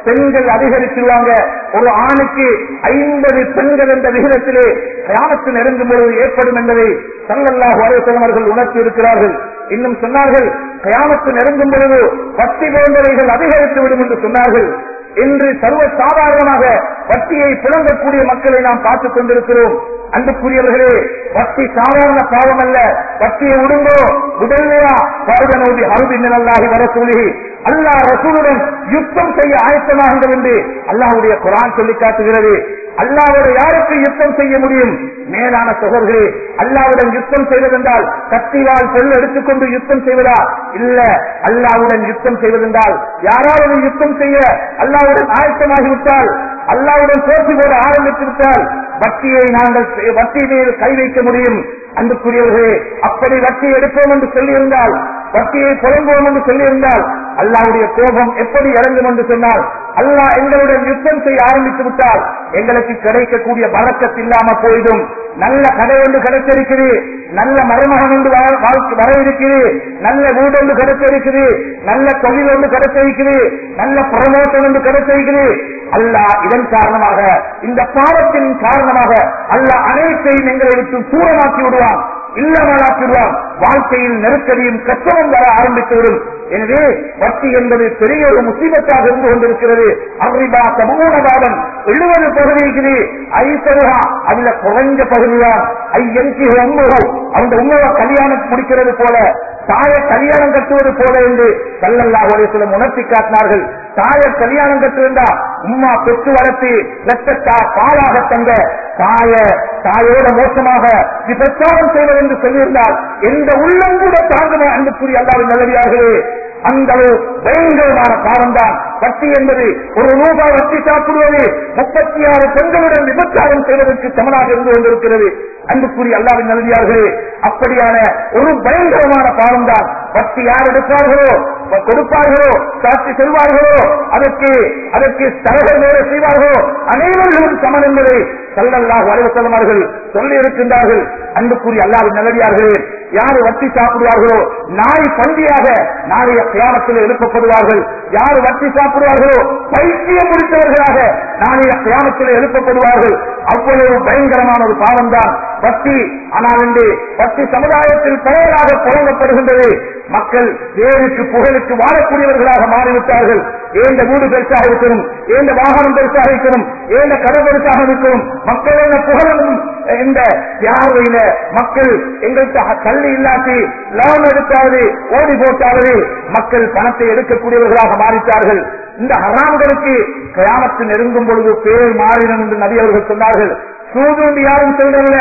பெண்கள் அதிகரிச்சிருவாங்க ஒரு ஆணுக்கு ஐம்பது பெண்கள் என்ற விகிதத்திலே கிராமத்தில் நெருங்கும் பொழுது ஏற்படும் என்பதை சல்லல்லாஹு அலைஹி அவர்கள் உணர்த்தி இருக்கிறார்கள் இன்னும் சொன்னார்கள் கிராமத்தில் நெருங்கும் பொழுது பக்தி போன்றவைகள் அதிகரித்து விடும் என்று சொன்னார்கள் இன்று சர்வ சாதாரணமாக வட்டியை புழங்கக்கூடிய மக்களை நாம் பார்த்துக் கொண்டிருக்கிறோம் அன்புக்குரியவர்களே வட்டி சாதாரண பாவம் அல்ல வட்டியை விடுங்கோ உடல்லையா பாருகனோதி அருதி நல்லாகி வர சொல்லி அல்லாஹ் ரசூலுடன் யுத்தம் செய்ய ஆயத்தமாகுங்கள் என்று அல்லாஹ்வுடைய குரான் சொல்லி காட்டுகிறது அல்லாவோட யாருக்கு யுத்தம் செய்ய முடியும் மேலான சகோதரர்களே அல்லாவுடன் யுத்தம் செய்வதென்றால் கத்திவால் செல் எடுத்துக்கொண்டு யுத்தம் செய்வதா இல்ல அல்லாவுடன் யுத்தம் செய்வதென்றால் யாராவது யுத்தம் செய்ய அல்லாவுடன் ஆயத்தமாகிவிட்டால் அல்லாவுடன் போட்டி போட ஆரம்பித்து விட்டால் வட்டியை நாங்கள் வட்டி மீது கை வைக்க முடியும் அன்புக்குரியவர்களே அப்படி வட்டி எடுப்போம் என்று சொல்லியிருந்தால் வட்டியை புலங்குவோம் என்று சொல்லியிருந்தால் அல்லாவுடைய கோபம் எப்படி இறங்கும் என்று சொன்னால் அல்லாஹ் எங்களுடன் யுத்தம் செய்ய ஆரம்பித்து விட்டால் எங்களுக்கு கிடைக்கக்கூடிய வழக்கத்து இல்லாம போயிடும் நல்ல கடை ஒன்று கிடைச்சிருக்குது நல்ல மருமகன் ஒன்று வர- வாழ்க்கை வர இருக்குது நல்ல வீடு ஒன்று கிடைச்சிருக்குது நல்ல தொழில் ஒன்று கிடைச்சிருக்குது நல்ல பிரமோஷன் ஒன்று கிடைச்சிருக்குது அல்லாஹ் இதன் காரணமாக இந்த பாவத்தின் காரணமாக அல்லாஹ் அனைத்தையும் எங்களை விட்டு தூரமாக்கி விடுவான் இல்லாமலாக்கிடுவான் வாழ்க்கையில் நெருக்கடியும் கஷ்டமும் வர ஆரம்பித்துவிடும் எனவே வட்டி என்பது பெரிய ஒரு முசீபத்தாக இருந்து கொண்டிருக்கிறது அரிபா சமூகவாதம் எழுபது பகுதிக்கு ஐசருகா அதுல குறைஞ்ச பகுதிதான் ஐயன்கி உண்மையோ அந்த உண்மையை கல்யாணம் முடிக்கிறது போல தாய கல்யாணம் கட்டுவது போல என்று கல்லல்லா ஒரு சில உணர்த்தி காட்டினார்கள் தாய கல்யாணம் கட்டுவதா உம்மா பெற்று வளர்த்து ரத்தத்தா பாலாக தந்த தாய தாயோட மோசமாக விபச்சாரம் செய்வது என்று சொல்லியிருந்தால் எந்த உள்ளம் கூட தாங்குமா அன்புக்குரிய அல்லாவின் நல்லவியார்களே அந்த ஒரு பயங்கரமான பாவம்தான் வட்டி என்பது ஒரு ரூபாய் வட்டி சாப்பிடுவது முப்பத்தி ஆறு பெண்களுடன் விபச்சாரம் செய்வதற்கு சமனாக இருந்து கொண்டிருக்கிறது அன்புக்குரிய அல்லாவின் நல்லவியார்களே அப்படியான ஒரு பயங்கரமான பாவம் தான் வட்டி யார் எடுப்பார்களோ கொடுப்பார்களோ காட்சி செல்வார்களோ அதற்கு அதற்கு தரகர் வேலை செய்வார்களோ அனைவர்களும் சமன் என்பதை சல்லல்லாஹு அலைஹி வஸல்லம் அவர்கள் சொல்லி இருக்கின்றார்கள் அன்புக்குரிய அல்லாவின் நல்லடியார்களே யார் வட்டி சாப்பிடுவார்களோ நாய் பந்தியாக நாளைய கியாமத்தில் எழுப்பப்படுவார்கள் யார் வட்டி சாப்பிடுவார்களோ பைத்தியம் முடித்தவர்களாக நாளைய கியாமத்தில் எழுப்பப்படுவார்கள் அவ்வளவு பயங்கரமான ஒரு பாவம் தான் வட்டி ஆனால் இன்று வட்டி சமுதாயத்தில் பெயராக புழங்கப்படுகின்றது மக்கள் வேருக்கு புகழுக்கு வாழக்கூடியவர்களாக மாறிவிட்டார்கள் ஏந்த வீடு பெருசாக இருக்கணும் ஏந்த வாகனம் பெருசாக இருக்கணும் ஏந்த கடை பெருசாக இருக்கணும் மக்கள் என்ன புகழணும் இந்த பார்வையில மக்கள் எங்களுக்கு கல்வி இல்லாட்டி லோன் எடுத்தாவது ஓடி போட்டாவது மக்கள் பணத்தை எடுக்கக்கூடியவர்களாக மாறிட்டார்கள் இந்த ஹராம்களுக்கு கிராமத்து நெருங்கும் பொழுது பேர் மாறினம் என்று நபி அவர்கள் சொன்னார்கள் சூதுண்டு யாரும் சொல்றதில்ல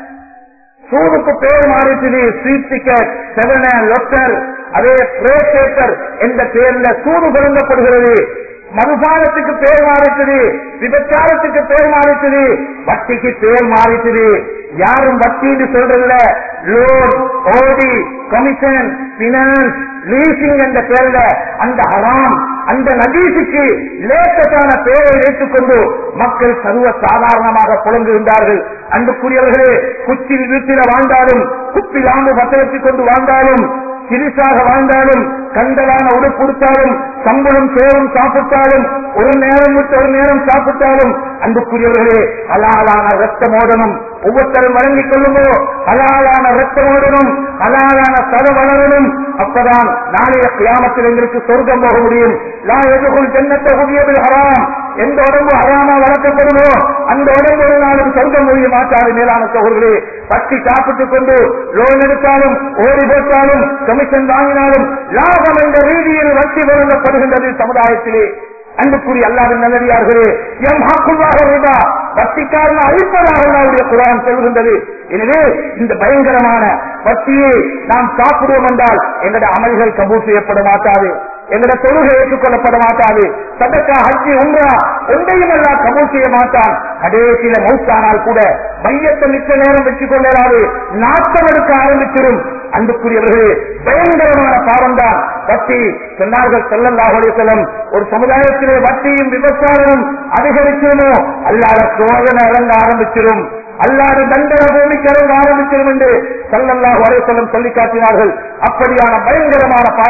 சூதுக்கு பேர் மாறிட்டது ஸ்வீட் டிக்கெட் செவன லொட்டர் அதே பிரேசேட்டர் என்ற பேர்ல சூது தொடங்கப்படுகிறது மதுபானத்துக்கு பேர் மாறிட்டது விபச்சாரத்துக்கு பேர் மாறிட்டது வட்டிக்கு பேர் மாறிட்டது யாரும் வட்டின்னு சொல்றதில்ல loan OD commission finance leasing என்ற பேர்ல அந்த ஹராம் அந்த நதீசுக்கு லேட்டத்தான பேரை வைத்துக்கொண்டு மக்கள் சர்வ சாதாரணமாக புலங்குகின்றார்கள் அன்புக்குரியவர்களே குச்சில் வீட்டில வாழ்ந்தாலும் குப்பில் ஆண்டு பத்தவற்றிக் கொண்டு வாழ்ந்தாலும் சிறுசாக வாழ்ந்தாலும் கண்டதான உடுப்புடுத்தாலும் சம்பளம் சோறும் சாப்பிட்டாலும் ஒரு நேரம் விட்டு ஒரு நேரம் சாப்பிட்டாலும் அன்புக்குரியவர்களே ஹலாலான ரத்தம் ஓடணும் ஒவ்வொருத்தரும் வழங்கிக் கொள்ளுமோ ஹலாலான ரத்தம் ஓடணும் ஹலாலான சத வளரணும் அப்பதான் நாளைய கியாமத்தில் எங்களுக்கு சொர்க்கம் போக முடியும் லா எதுகுள் ஜன்னத்தை உதியது ஹராம் எந்த உடம்பு ஹராமா வளர்க்கப்படுமோ அந்த உடம்பு ஒரு நாளும் சொர்க்கம் முடிய மாட்டாரு மேலான சோழர்களே பட்டி சாப்பிட்டுக் கொண்டு லோன் எடுத்தாலும் ஓடி போட்டாலும் கமிஷன் வாங்கினாலும் லாபம் என்ற ரீதியில் வட்டி வழங்கப்படுகின்றது சமுதாயத்திலே அன்புக்குரிய அல்லாவின் நல்லடியார்களே எம் ஹாக்குள்ளாக ரூபா வட்டிக்காரன் அழிப்பதாக அல்லாவுடைய குரான் சொல்கின்றது எனவே இந்த பயங்கரமான வட்டியை நாம் சாப்பிடுவோம் என்றால் எங்களுடைய அமல்கள் கபூல் செய்யப்பட மாட்டாது எங்கட தொழுகை ஏற்றுக்கொள்ளப்பட மாட்டாது சதக்கா ஹஜ்ஜி உம்ரா ஒன்றையும் எல்லாம் கபூல் செய்ய மாட்டான் கடைசியில மௌத்தானால் கூட மையத்தை மிச்ச நேரம் வச்சுக் கொள்ளலாது நாட்டம் எடுக்க ஆரம்பிச்சிடும் அன்புக்குரியவர்களே பயங்கரமான பாவம் தான் வட்டி சொன்னார்கள் செல்லல்லாஹுடைய செல்லம் ஒரு சமுதாயத்திலே வட்டியும் விபச்சாரமும் அதிகரிச்சிருமோ அல்லாத சோதனை இறங்க ஆரம்பிச்சிடும் அல்லாத தண்டன பூமிக்கு இறங்க ஆரம்பிச்சிடும் என்று சல்லல்லாஹு அலைஹி வஸல்லம் சொல்லி காட்டினார்கள் அப்படியான பயங்கரமான பாவம்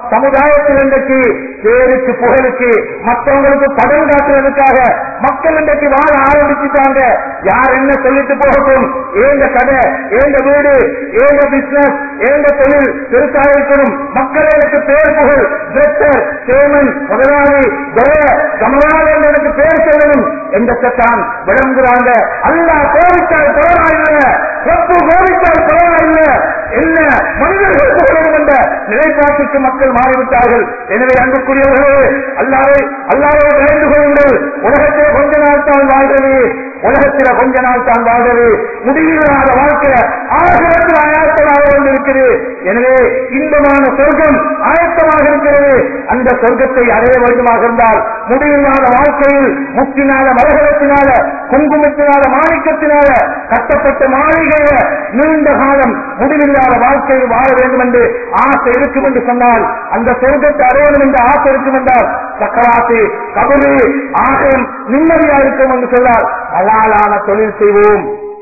சமுதாயத்தில் இன்றைக்கு பேருக்கு புகழுக்கு மற்றவங்களுக்கு கடன் காட்டுறதுக்காக மக்கள் இன்றைக்கு வாழ ஆரம்பிச்சுட்டாங்க யார் என்ன சொல்லிட்டு போகட்டும் ஏந்த கடை ஏந்த வீடு ஏந்த பிசினஸ் ஏந்த தொழில் பெருசாக இருக்கணும் மக்கள் எனக்கு பேர் புகழ் டிரெக்டர் சேமன் முதலாளி ஜெய கமலால் என்று எனக்கு பேர் சொல்லணும் என்றத்தான் விளங்குறாங்க அல்லா கோவித்தால் பரவாயில்ல ஒப்பு கோவித்தால் பரவாயில்ல என்ன மனிதர்கள் புகழணும் என்ற நிலைப்பாட்டுக்கு மக்கள் மாறிவிட்டார்கள் எனவே அன்புக்குரியவர்களே அல்லாவே அல்லாவே பயந்து கொள்ளுங்கள் உலகத்திலே கொஞ்ச நாள் தான் வாழ்றது உலகத்தில கொஞ்ச நாள் தான் வாழ்றது முடிவில்லாத வாழ்க்கை ஆகிரத்தில் ஆயத்தமாக கொண்டிருக்கிறது எனவே இன்பமான சொர்க்கம் ஆயத்தமாக இருக்கிறது அந்த சொர்க்கத்தை அடைய வேண்டுமாக இருந்தால் முடிவில்லாத வாழ்க்கையில் முத்தினால மரகலத்தினால குங்குமத்தினால மாணிக்கத்தினால கட்டப்பட்ட மாளிகையில நீண்ட காலம் முடிவில்லாத வாழ்க்கையில் வாழ வேண்டும் என்று ஆசை இருக்கும் என்று சொன்னால் அந்த சொர்க்கத்தை அடையணும் என்று ஆசை இருக்கும் என்றால் சக்கராத்து கபரு ஆசையும் நிம்மதியா இருக்கும் என்று சொன்னால் ஹலாலான தொழில் செய்வோம்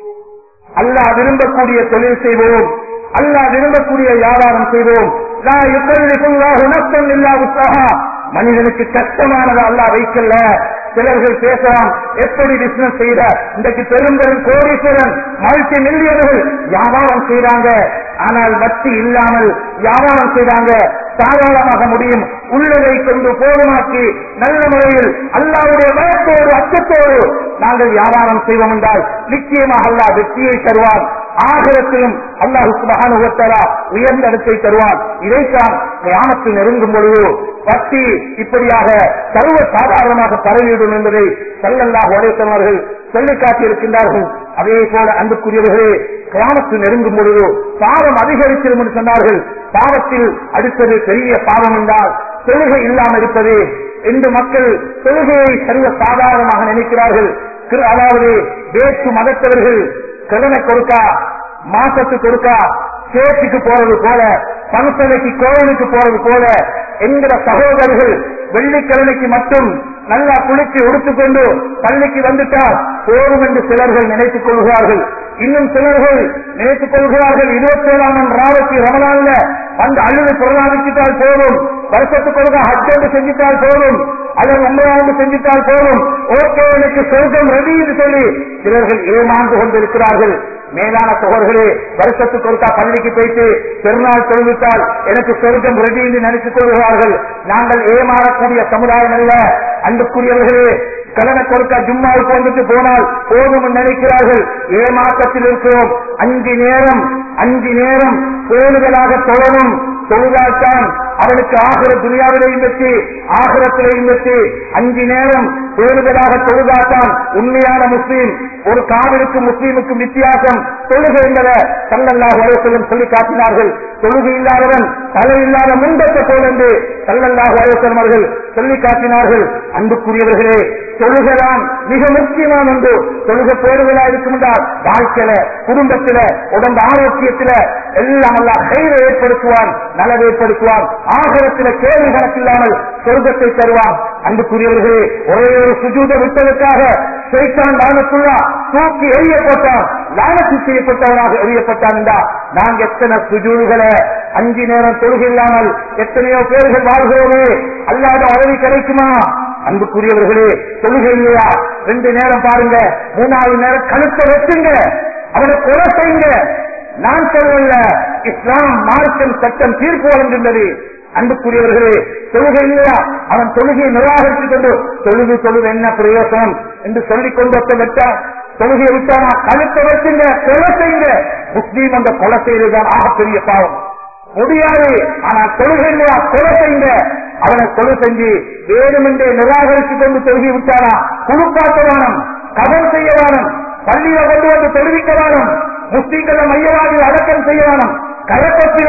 அல்லாஹ் விரும்பக்கூடிய தொழில் செய்வோம் அல்லாஹ் விரும்பக்கூடிய வியாபாரம் செய்வோம் லா யுகல்லிஃபுல்லாஹு நஃப்ஸன் இல்லா உஸ்ஸாஹா. மனிதனுக்கு கஷ்டமானது அல்லாஹ் வைக்கல சிலர்கள் பேசலாம் எப்படி பிசினஸ் செய்யற இன்றைக்கு பெரும் பெரும் கோடீஸ்வரன் மல்டி மில்லியனர்கள் வியாபாரம் செய்யறாங்க ஆனால் வட்டி இல்லாமல் வியாபாரம் செய்யறாங்க தாராளமாக முடியும் உள்ளதை கொண்டு போதுமாக்கி நல்ல முறையில் அல்லாவுடைய பயத்தோடு அச்சத்தோடு நாங்கள் வியாபாரம் செய்வோம் என்றால் நிச்சயமாக அல்லாஹ் வெற்றியை தருவான் ஆகிரத்திலும் அல்லாஹ் சுபகானுவத்தரா உயர்ந்த இடத்தை தருவான் இதைத்தான் கிராமத்து நெருங்கும் பொழுது பக்தி இப்படியாக சர்வ சாதாரணமாக பரவிவிடும் என்பதை சல்லல்லாஹ் உடைத்தவர்கள் சொல்லிக் காட்டியிருக்கின்றார்கள் அதே போல அன்புக்குரியவர்களே கிராமத்து நெருங்கும் பொழுது பாவம் அதிகரித்திடும் என்று சொன்னார்கள் பாவத்தில் அடுத்தது பெரிய பாவம் என்றால் தொழுகை இல்லாமல் இருப்பது என்று மக்கள் தொழுகையை சர்வ சாதாரணமாக நினைக்கிறார்கள் திரு- அதாவது வேற்று மதத்தவர்கள் கடனை கொடுக்கா மாசத்து கொடுக்கா சேர்த்துக்கு போறது போல பணத்தலைக்கு கோயிலுக்கு போறது போல என்கிற சகோதரர்கள் வெள்ளிக்கிழமைக்கு மட்டும் நல்லா குளிச்சு உடுத்துக்கொண்டு பள்ளிக்கு வந்துட்டால் போதும் என்று சிலர்கள் நினைத்துக் கொள்கிறார்கள் இன்னும் சிலர்கள் நினைத்துக் கொள்கிறார்கள் இருபத்தி ஏழாம் ராவத்தி ரமலான்ல வந்து அழுது புறநாமிச்சிட்டால் போதும் வருஷத்துக்கு ஒருக்கா ஹஜ்ஜோடு செஞ்சிட்டால் போதும் அல்லது உண்மையாண்டு செஞ்சிட்டால் போதும் ஓகே எனக்கு சொர்க்கம் ரெடி என்று சொல்லி சிலர்கள் ஏமாந்து கொண்டிருக்கிறார்கள் மேலான சகோதரர்களே வருஷத்துக்கு ஒருக்கா பள்ளிக்கு போயிட்டு பெருநாள் தொழுவித்தால் எனக்கு சொர்க்கம் ரெடி என்று நினைத்துக் கொள்கிறார்கள் நாங்கள் ஏமாறக்கூடிய சமுதாயம் அல்ல அன்புக்குரியவர்களே கடனை கொடுக்க ஜும்மாவுக்கு வந்துட்டு போனால் போதும் என்று நினைக்கிறார்கள் ஏமாற்றத்தில் இருக்கிறோம் அஞ்சு நேரம் அஞ்சு நேரம் பேணுதலாக தொழணும் தொழுதால்தான் அவனுக்கு ஆகிற துனியாவிலையும் வெற்றி ஆகிரத்திலையும் வெற்றி அஞ்சு நேரம் பேணுதலாக தொழுதால்தான் உண்மையான முஸ்லீம் ஒரு காவிற்கும் முஸ்லீமுக்கும் வித்தியாசம் தொழுகை என்பதை சல்லல்லாஹு அலைஹி வஸல்லம் சொல்லி காட்டினார்கள் தொழுகை இல்லாதவன் தலை இல்லாத முண்டத்தை போல் என்று சல்லல்லாஹு அலைஹி வஸல்லம் அவர்கள் சொல்லி காட்டினார்கள் அன்புக்குரியவர்களே தொழுகலாம் மிக முக்கியமான ஒன்று தொழுக பேருதலா இருக்கும் என்றால் வாழ்க்கையில குடும்பத்தில உடம்பு ஆரோக்கியத்தில எல்லாம் அல்ல கைரை ஏற்படுத்துவான் நலவை ஏற்படுத்துவான் ஆகரத்தில கேள்வி கணக்கில்லாமல் சொர்க்கத்தை தருவான் அன்புக்குரியவர்களே ஒரே ஒரு சுஜூத விட்டதற்காக சைத்தான் லானத்துள்ளா தூக்கி எறியப்பட்டான் லானத்து செய்யப்பட்டவனாக எறியப்பட்டான் என்றா நாங்க எத்தனை சுஜூடுகளை அஞ்சு நேரம் தொழுகை இல்லாமல் எத்தனையோ பேர்கள் வாழ்கிறோமே அல்லாத உதவி கிடைக்குமா அன்புக்குரியவர்களே தொழுகை இல்லையா ரெண்டு நேரம் பாருங்க மூணாவது நேரம் கழுத்தை வச்சுங்க அவனை கொலை செய்யுங்க நான் சொல்லல இஸ்லாம் மார்க்கம் சட்டம் தீர்ப்பு வழங்குகின்றது அன்புக்குரியவர்களே தொழுகை இல்லையா அவன் தொழுகையை நிராகரித்துக் கொண்டு தொழுது தொழுது என்ன பிரயோசனம் என்று சொல்லிக் கொண்டு ஒருத்தன் விட்டான் தொழுகையை விட்டானா கழுத்தை வச்சுங்க கொலை செய்யுங்க முஸ்லீம் அந்த கொலை செய்வதுதான் ஆகப்பெரிய பாவம் முடியாது ஆனா தொழுகை இல்லையா கொலை செய்யுங்க அவனை கொலை செஞ்சு வேணுமென்றே நிராகரித்துக் கொண்டு தொழுகி விட்டானா குழுப்பாட்ட வேணும் கபல் செய்ய வேணும் பள்ளியில கொண்டு வந்து தொழுவிக்க வேணும் முஸ்லீம்களை மையவாதி அடக்கம் செய்ய வேணும் கரப்பத்தில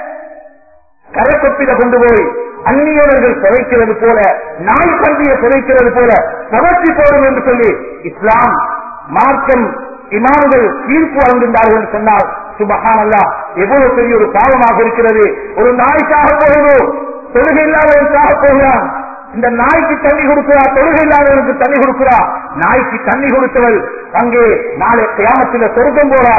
கரக்கொப்பில கொண்டு போய் அந்நியவர்கள் புதைக்கிறது போல நாய் பன்றியை புதைக்கிறது போல புதைச்சி போடும் என்று சொல்லி இஸ்லாம் மார்க்கம் இமாம்கள் தீர்ப்பு வழங்குகின்றார்கள் என்று சொன்னால் சுபஹானல்லா எவ்வளவு பெரிய ஒரு பாவமாக இருக்கிறது ஒரு நாய் சாக போகுது தொழுகை இல்லாதவன் சாக போகிறான் இந்த நாய்க்கு தண்ணி கொடுக்கிறா தொழுகை இல்லாதவனுக்கு தண்ணி கொடுக்கிறா நாய்க்கு தண்ணி கொடுத்தவள் அங்கே நாளை கிராமத்தில் சொர்க்கம் போறாள்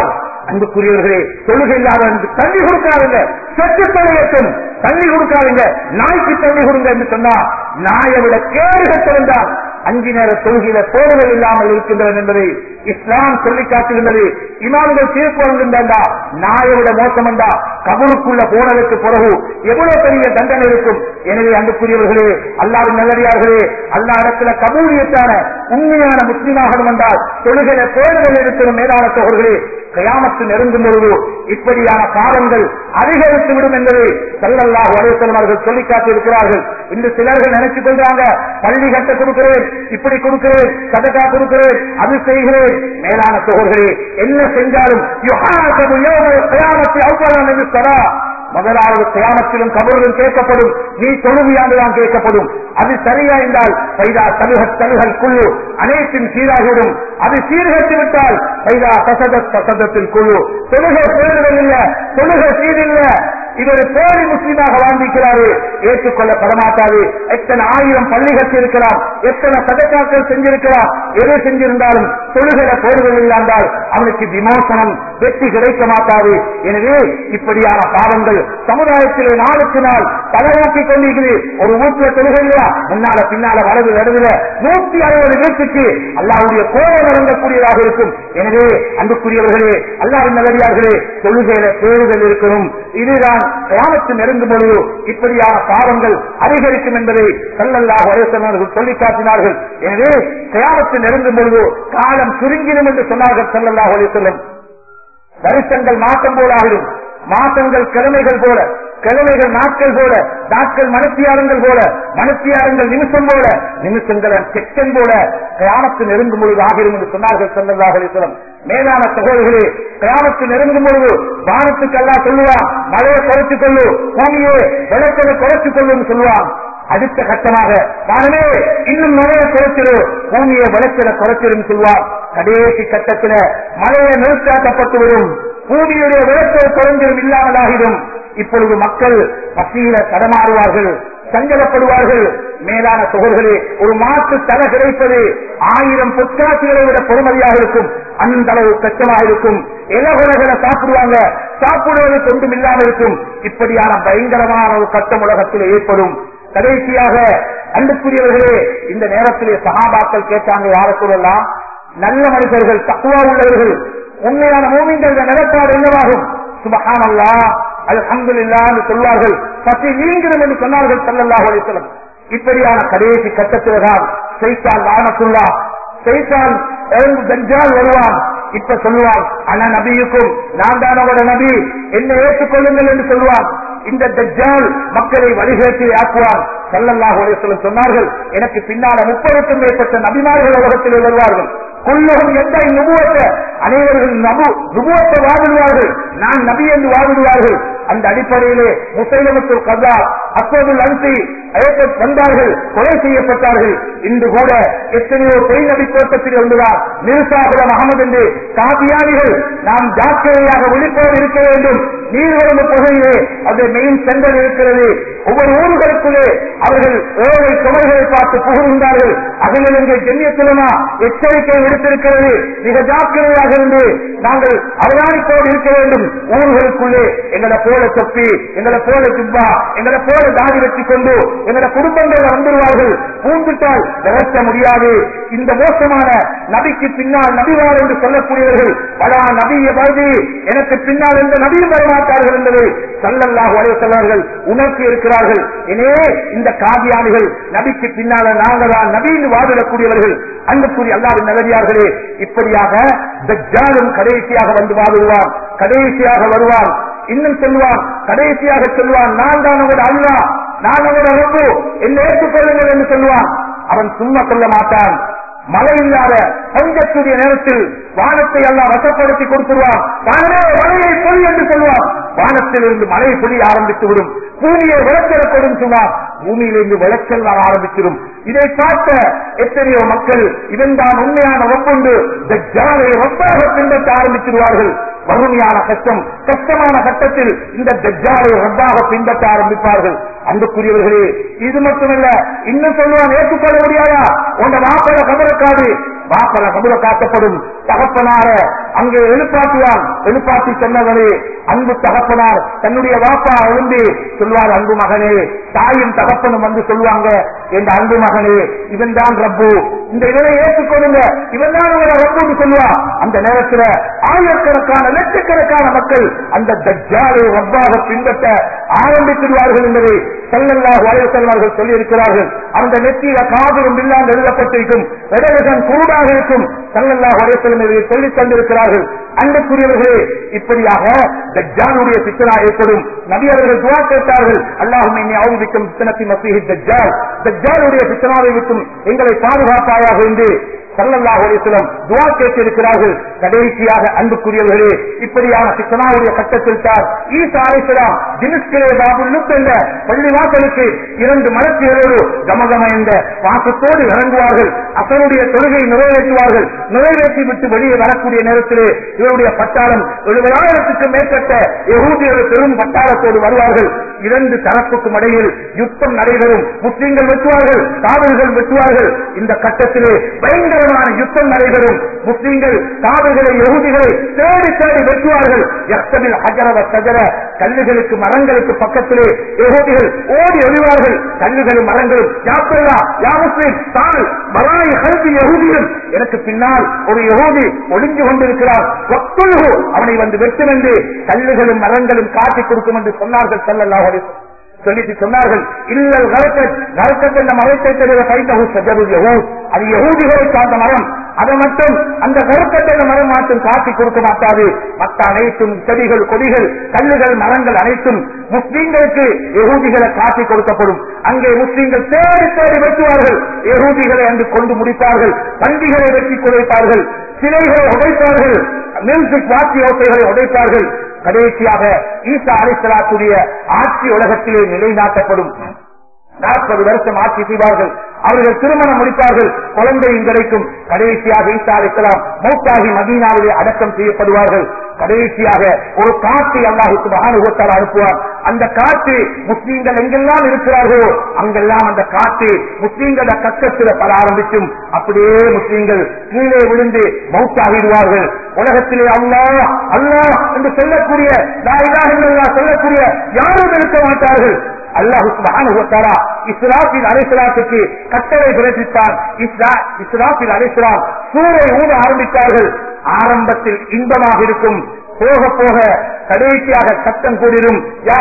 அன்புக்குரியவர்களே தொழுகை இல்லாதவனுக்கு தண்ணி கொடுக்காதுங்க செத்து தொழிலும் தண்ணி கொடுக்காதுங்க நாய்க்கு தண்ணி கொடுங்க என்று சொன்னா நாயை விட கேடுக திறந்தான் அஞ்சு நேர தொழுகையில போடுதல் இல்லாமல் இருக்கின்றன என்பதை இஸ்லாம் சொல்லி காட்டுகின்றது இமாம்கள் தீர்ப்பு வழங்குகின்றா நாயை விட மோசம் என்றா கபருக்குள்ள போனதற்கு பிறகு எவ்வளவு பெரிய தண்டனை இருக்கும் எனவே அன்புக்குரியவர்களே அல்லாவின் நல்லடியார்களே அல்லா இடத்துல கபூலியத்தான உண்மையான முஸ்லீமாக வந்தால் தொழுகையில போடுதல் இருக்கிற மேலான தோழர்களே கயாமத்து நெருங்கும் பொழுது இப்படியான பாவங்கள் அதிகரித்து விடும் என்பதை செல்லல்லாஹ் வலைத்தலம் அவர்கள் சொல்லி காட்டியிருக்கிறார்கள் இன்று சிலர்கள் நினைச்சுக் கொள்றாங்க பள்ளி கட்ட கொடுக்கிறேன் இப்படி கொடுக்கிறேன் சதகா கொடுக்கிறேன் அது செய்கிறேன் மேலான தோழர்களே என்ன செஞ்சாலும் யுஹாசபு யௌமல் கயாமத்தி அவ்வளவு என்று தரா முதலாவது கயாமத்திலும் கபரிலும் கேட்கப்படும் நீ தொழுவியாண்டுதான் கேட்கப்படும் அது சரியா என்றால் பைதா தலுக தலுகல் குழு அனைத்தும் சீராகிவிடும் அது சீர்கட்டு விட்டால் பைதா தசத தசதத்தில் குழு தொழுகை பேருதல் இல்ல தொழுகை சீரில்ல இவர் போலி முஸ்லீமாக வாழ்ந்திருக்கிறாரு ஏற்றுக்கொள்ளப்பட மாட்டாது எத்தனை ஆயிரம் பள்ளி கட்டியிருக்கலாம் எத்தனை சதக்காக்கள் செஞ்சிருக்கலாம் எது செஞ்சிருந்தாலும் தொழுகிற போடுதல் இல்லாண்டால் அவனுக்கு விமோசனம் வெற்றி கிடைக்க மாட்டாது எனவே இப்படியான பாவங்கள் சமுதாயத்திலே நாளுக்கு நாள் தலையாக்கி கொண்டிருக்கிறது ஒரு வீட்டுல தொழுகை இல்லையா முன்னால பின்னால வலது இடதுல நூத்தி அறுபது வீட்டுக்கு அல்லாவுடைய கோபம் இறங்கக்கூடியதாக இருக்கும் எனவே அன்புக்குரியவர்களே அல்லாவின் நல்லடியார்களே தொழுகையில பேருதல் இருக்கணும் இதுதான் கிராமத்து நெருங்கும் பொழுது இப்படியான பாவங்கள் அதிகரிக்கும் என்பதை சல்லல்லாஹ் வயசனர்கள் சொல்லி காட்டினார்கள் எனவே கிராமத்து நெருங்கும் பொழுது காலம் சுருங்கிடும் என்று சொன்னார்கள் சல்லல்லாஹ் வயசல்லம் வருஷங்கள் மாற்றம் போல ஆகிடும் மாசங்கள் கிழமைகள் போல கிழமைகள் நாட்கள் போல நாட்கள் மனத்தியாரங்கள் போல மனத்தியாரங்கள் நிமிஷம் போல நிமிஷங்கள் செக்கன் போல கிராமத்து நெருங்கும் பொழுது ஆகிரும் என்று சொன்னார்கள் சல்லல்லாஹ் அலிஸ்லம் மேலான சகோதரர்களே கிராமத்து நெருங்கும் பொழுது வானத்துக்கு எல்லாம் சொல்லுவான் மழையை குறைத்துக் கொள்ளு பூமியே வெள்ளத்தை குறைத்துக் கொள்ளும் சொல்லுவான் அடுத்த கட்டமாக வானமே இன்னும் மழையை குறைச்சிரு பூமியை வெள்ளத்தில குறைச்சிரும் சொல்வார் கடைசி கட்டத்தில மழையை நிறுத்தாக்கப்பட்டு விடும் பூமியுடைய விளக்கல் குறைஞ்சிடும் இல்லாமலாகிடும் இப்பொழுது மக்கள் பசியில தடமாறுவார்கள் சஞ்சலப்படுவார்கள் மேலான தொகர்களே ஒரு மாற்று தலை கிடைப்பது ஆயிரம் பொற்காட்சிகளை விட பொறுமதியாக இருக்கும் அந்த அளவு கஷ்டமாக இருக்கும் இலகுலகளை சாப்பிடுவாங்க சாப்பிடுவது கொண்டும் இல்லாமல் இருக்கும் இப்படியான பயங்கரமான ஒரு கட்டம் உலகத்தில் ஏற்படும் கடைசியாக அன்புக்குரியவர்களே இந்த நேரத்திலே சகாபாக்கள் கேட்டாங்க யாரை சொல்லலாம் நல்ல மனிதர்கள் தக்குவா உள்ளவர்கள் உண்மையான மூமிங்கள் நிலப்பாடு என்னவாகும் சுபகானல்லா அல்ஹம்துலில்லா என்று சொல்வார்கள் பற்றி நீங்கிடும் என்று சொன்னார்கள் சல்லல்லாஹு அலைஹி வஸல்லம் இப்படியான கடைசி கட்டத்தில்தான் சைத்தான் லானத்துல்லா சைத்தான் தஞ்சால் வருவான் இப்ப சொல்லுவான் அண்ணா நபியுக்கும் நான் தான் அவரோட நபி என்னை ஏற்றுக்கொள்ளுங்கள் என்று சொல்லுவான் இந்த தஜ்ஜால் மக்களை வழிகேட்டி ஆக்குவான் சல்லல்லாஹு அலைஹி வஸல்லம் சொன்னார்கள் எனக்கு பின்னால முப்பதுக்கும் மேற்பட்ட நபிமார்கள் உலகத்திலே வருவார்கள் கொள்ளுகம் எந்த நுபுவத்த அனைவர்கள் நபு நுபுவத்தை வாதிடுவார்கள் நான் நபி என்று வாதிடுவார்கள் அந்த அடிப்படையிலே முசைலமத்துல் கதா அப்போது அனுப்பி வந்தார்கள் கொலை செய்யப்பட்டார்கள் இன்று கூட எத்தனையோ பொய் நபி தோட்டத்தில் வந்துதான் நிருசாகுலம் அகமது என்று காபியானிகள் நாம் ஜாக்கிரதையாக விழிப்போடு இருக்க வேண்டும் நீர்வரம்பு பகுதியிலே அது மெயின் சென்டர் இருக்கிறது ஒவ்வொரு ஊர்களுக்குள்ளே அவர்கள் ஏழை சுமைகளை பார்த்து புகுந்தார்கள் அகிலிருந்து ஜென்யத்திலுமா எச்சரிக்கை விடுத்திருக்கிறது மிக ஜாக்கிரதையாக இருந்து நாங்கள் அவதானிப்போடு இருக்க வேண்டும் ஊர்களுக்குள்ளே எங்களை போல தொப்பி எங்களை போல ஜுப்பா எங்களை போல தாடி வச்சுக் கொண்டு எங்களோட குடும்பங்கள் வந்துடுவார்கள் பூந்துட்டால் நிறுத்த முடியாது இந்த மோசமான நபிக்கு பின்னால் நபிவார் என்று சொல்லக்கூடியவர்கள் பலா நபிய வருது எனக்கு பின்னால் எந்த நபியும் வரமாட்டார்கள் என்பதை சல்லல்லாஹு அலைஹி சொல்லார்கள் உணர்த்தி இருக்கிறார்கள் எனவே இந்த காதியானிகள் நபிக்கு பின்னால நாங்கள் தான் நபின்னு வாதிடக்கூடியவர்கள் அன்புக்குரிய அல்லாவின் நல்லடியார்களே இப்படியாக தஜ்ஜாலும் கடைசியாக வந்து வாதிடுவான் கடைசியாக வருவான் இன்னும் சொல்லுவான் கடைசியாக சொல்லுவான் நான் தான் உங்களோட அல்லா நான் உங்களோட ரப்பு என்னை ஏற்றுக்கொள்ளுங்கள் என்று சொல்லுவான் அவன் சும்மா சொல்ல மாட்டான் மழை இல்லாத பஞ்சத்துடைய நேரத்தில் வானத்தை எல்லாம் வசப்படுத்தி கொடுத்துருவான் வானமே மழையை பொழி என்று சொல்லுவான் வானத்தில் இருந்து மழை பொழி ஆரம்பித்து விடும் பூமியை விளக்கெடுப்படும் சொன்னார் பூமியிலிருந்து விளக்கல் வர ஆரம்பிச்சிடும் இதை பார்த்த எத்தனையோ மக்கள் இதன் தான் உண்மையான ஒப்புண்டு ஜாலை ரொப்பாக பின்பற்ற ஆரம்பிச்சிருவார்கள் வறுமையான கஷ்டம் கஷ்டமான கட்டத்தில் இந்த தஜ்ஜாலை ரப்பாக பின்பற்ற ஆரம்பிப்பார்கள் அன்புக்குரியவர்களே இது மட்டுமல்ல இன்னும் சொல்லுவான் ஏற்றுக்கொள்ள முடியாதா உங்க மாப்பிள கபலக்காது மாப்பிள கபல காக்கப்படும் தகப்பனார அங்கே எழுப்பாட்டுவான் எழுப்பாட்டி சொன்னவரே அன்பு தகப்பனார் தன்னுடைய வாப்பா எழுந்து சொல்வார் அன்பு மகனே தாயும் தகப்பனும் வந்து சொல்லுவாங்க என் அன்பு மகனே இவன் தான் ரப்பு இந்த இதனை ஏற்றுக்கொள்ளுங்க இவன் தான் உங்களை ரப்புன்னு சொல்லுவா அந்த நேரத்தில் ஆயிரக்கணக்கான லட்சக்கணக்கான மக்கள் அந்த தஜ்ஜாலை ரப்பாக பின்பற்ற ஆரம்பித்துள்ளார்கள் என்பதை செல்லல்லாஹ் வயசல்வார்கள் சொல்லியிருக்கிறார்கள் அந்த நெத்தியில காதலும் இல்லாமல் எழுதப்பட்டிருக்கும் இடதுகன் குருடாக இருக்கும் செல்லல்லாஹ் வயசலம் இதை சொல்லித் தந்திருக்கிறார்கள் அன்புக்குரியவர்களே இப்படியாக தஜ்ஜாலுடைய சித்தனா ஏற்படும் நபி அவர்கள் துவா கேட்டார்கள் அல்லாஹும் என்னை ஆவுதிக்கும் சித்தனத்தி மசீஹி தஜ்ஜால் தஜ்ஜாலுடைய சித்தனாவை விட்டும் எங்களை பாதுகாப்பாயாக என்று சல்லல்லாஹு அலிஸ்லம் துவா கேட்டிருக்கிறார்கள் கடைசியாக அன்புக்குரியவர்களே இப்படியான சித்தனாவுடைய கட்டத்தில் தான் ஈசா அலிஸ்லாம் தினுஸ்கிலே பாபு லுக் என்ற பள்ளிவாசலுக்கு இரண்டு மலர்ச்சிகளோடு கமகம என்ற வாசத்தோடு இறங்குவார்கள் அசனுடைய தொழுகை நிறைவேற்றுவார்கள் நிறைவேற்றி விட்டு வெளியே வரக்கூடிய நேரத்திலே இவருடைய பட்டாளம் எழுபதாயிரத்துக்கு மேற்பட்ட யகூதியர் பெரும் பட்டாளத்தோடு வருவார்கள் இரண்டு தரப்புக்கும் இடையில் யுத்தம் நடைபெறும் முஸ்லிம்கள் வெட்டுவார்கள் காவல்கள் வெட்டுவார்கள் இந்த கட்டத்திலே பயங்கரமான யுத்தம் நடைபெறும் முஸ்லிம்கள் காவல்களை யகுதிகளை தேடி தேடி வெட்டுவார்கள் எத்தமில் அஜரவ சஜர கல்லுகளுக்கு மரங்களுக்கு பக்கத்திலே யகுதிகள் ஓடி ஒழிவார்கள் கல்லுகளும் மரங்களும் யாத்திரா யா முஸ்லிம் தாள் மராய் கல்வி யகுதியும் எனக்கு பின்னால் ஒரு யகூதி ஒளிஞ்சு கொண்டிருக்கிறார் ஒத்துழுகு அவனை வந்து வெட்டும் என்று கல்லுகளும் மரங்களும் காட்டிக் கொடுக்கும் என்று சொன்னார்கள் செல்லல்லாஹ் சொல்லிட்டு சொன்னார்கள் இல்லல் கரக்கத் கரக்கத் என்ற மரத்தை தவிர கைத்தகு சஜரு யகூத் அது யகூதிகளை சார்ந்த மரம் அதை மட்டும் அந்த கருக்கத் என்ற மரம் மட்டும் காட்டி கொடுக்க மாட்டாது மற்ற அனைத்தும் செடிகள் கொடிகள் கல்லுகள் மரங்கள் அனைத்தும் முஸ்லீம்களுக்கு யகூதிகளை காட்டி கொடுக்கப்படும் அங்கே முஸ்லீம்கள் தேடி தேடி வெட்டுவார்கள் யகூதிகளை அங்கு கொண்டு முடிப்பார்கள் பண்டிகளை வெட்டி குறைப்பார்கள் சிலைகளை உடைப்பார்கள் மியூசிக் வாத்திய ஓசைகளை உடைப்பார்கள் கடைசியாக ஈசா அலிசலாத்துடைய ஆட்சி உலகத்திலே நிலைநாட்டப்படும் நாற்பது வருஷம் ஆட்சி செய்வார்கள் அவர்கள் திருமணம் முடிப்பார்கள் குழந்தையும் கிடைக்கும் கடைசியாக ஈசா அலிசலாம் மௌத்தாகி மதீனாவிலே அடக்கம் செய்யப்படுவார்கள் கடைசியாக ஒரு காற்றை அல்லாஹுக்கு மகானுகத்தால் அனுப்புவார் அந்த காற்று முஸ்லீம்கள் எங்கெல்லாம் இருக்கிறார்களோ அங்கெல்லாம் அந்த காற்று முஸ்லீம்கள கக்கத்தில் பல ஆரம்பிக்கும் அப்படியே முஸ்லீம்கள் கீழே விழுந்து மௌத்தாகிடுவார்கள் உலகத்திலே அல்லா அல்லா என்று சொல்லக்கூடிய சொல்லக்கூடிய யாரும் இருக்க மாட்டார்கள் அல்லாஹு சுபானுவத்தாரா இஸ்லாத்தில் அலிஸ்லாத்துக்கு கட்டளை பிறப்பித்தார் இஸ்லாத்தில் அலிஸ்லாம் சூரை ஊத ஆரம்பித்தார்கள் ஆரம்பத்தில் இன்பமாக இருக்கும் போக போக கடைசியாக சத்தம் கூடிடும்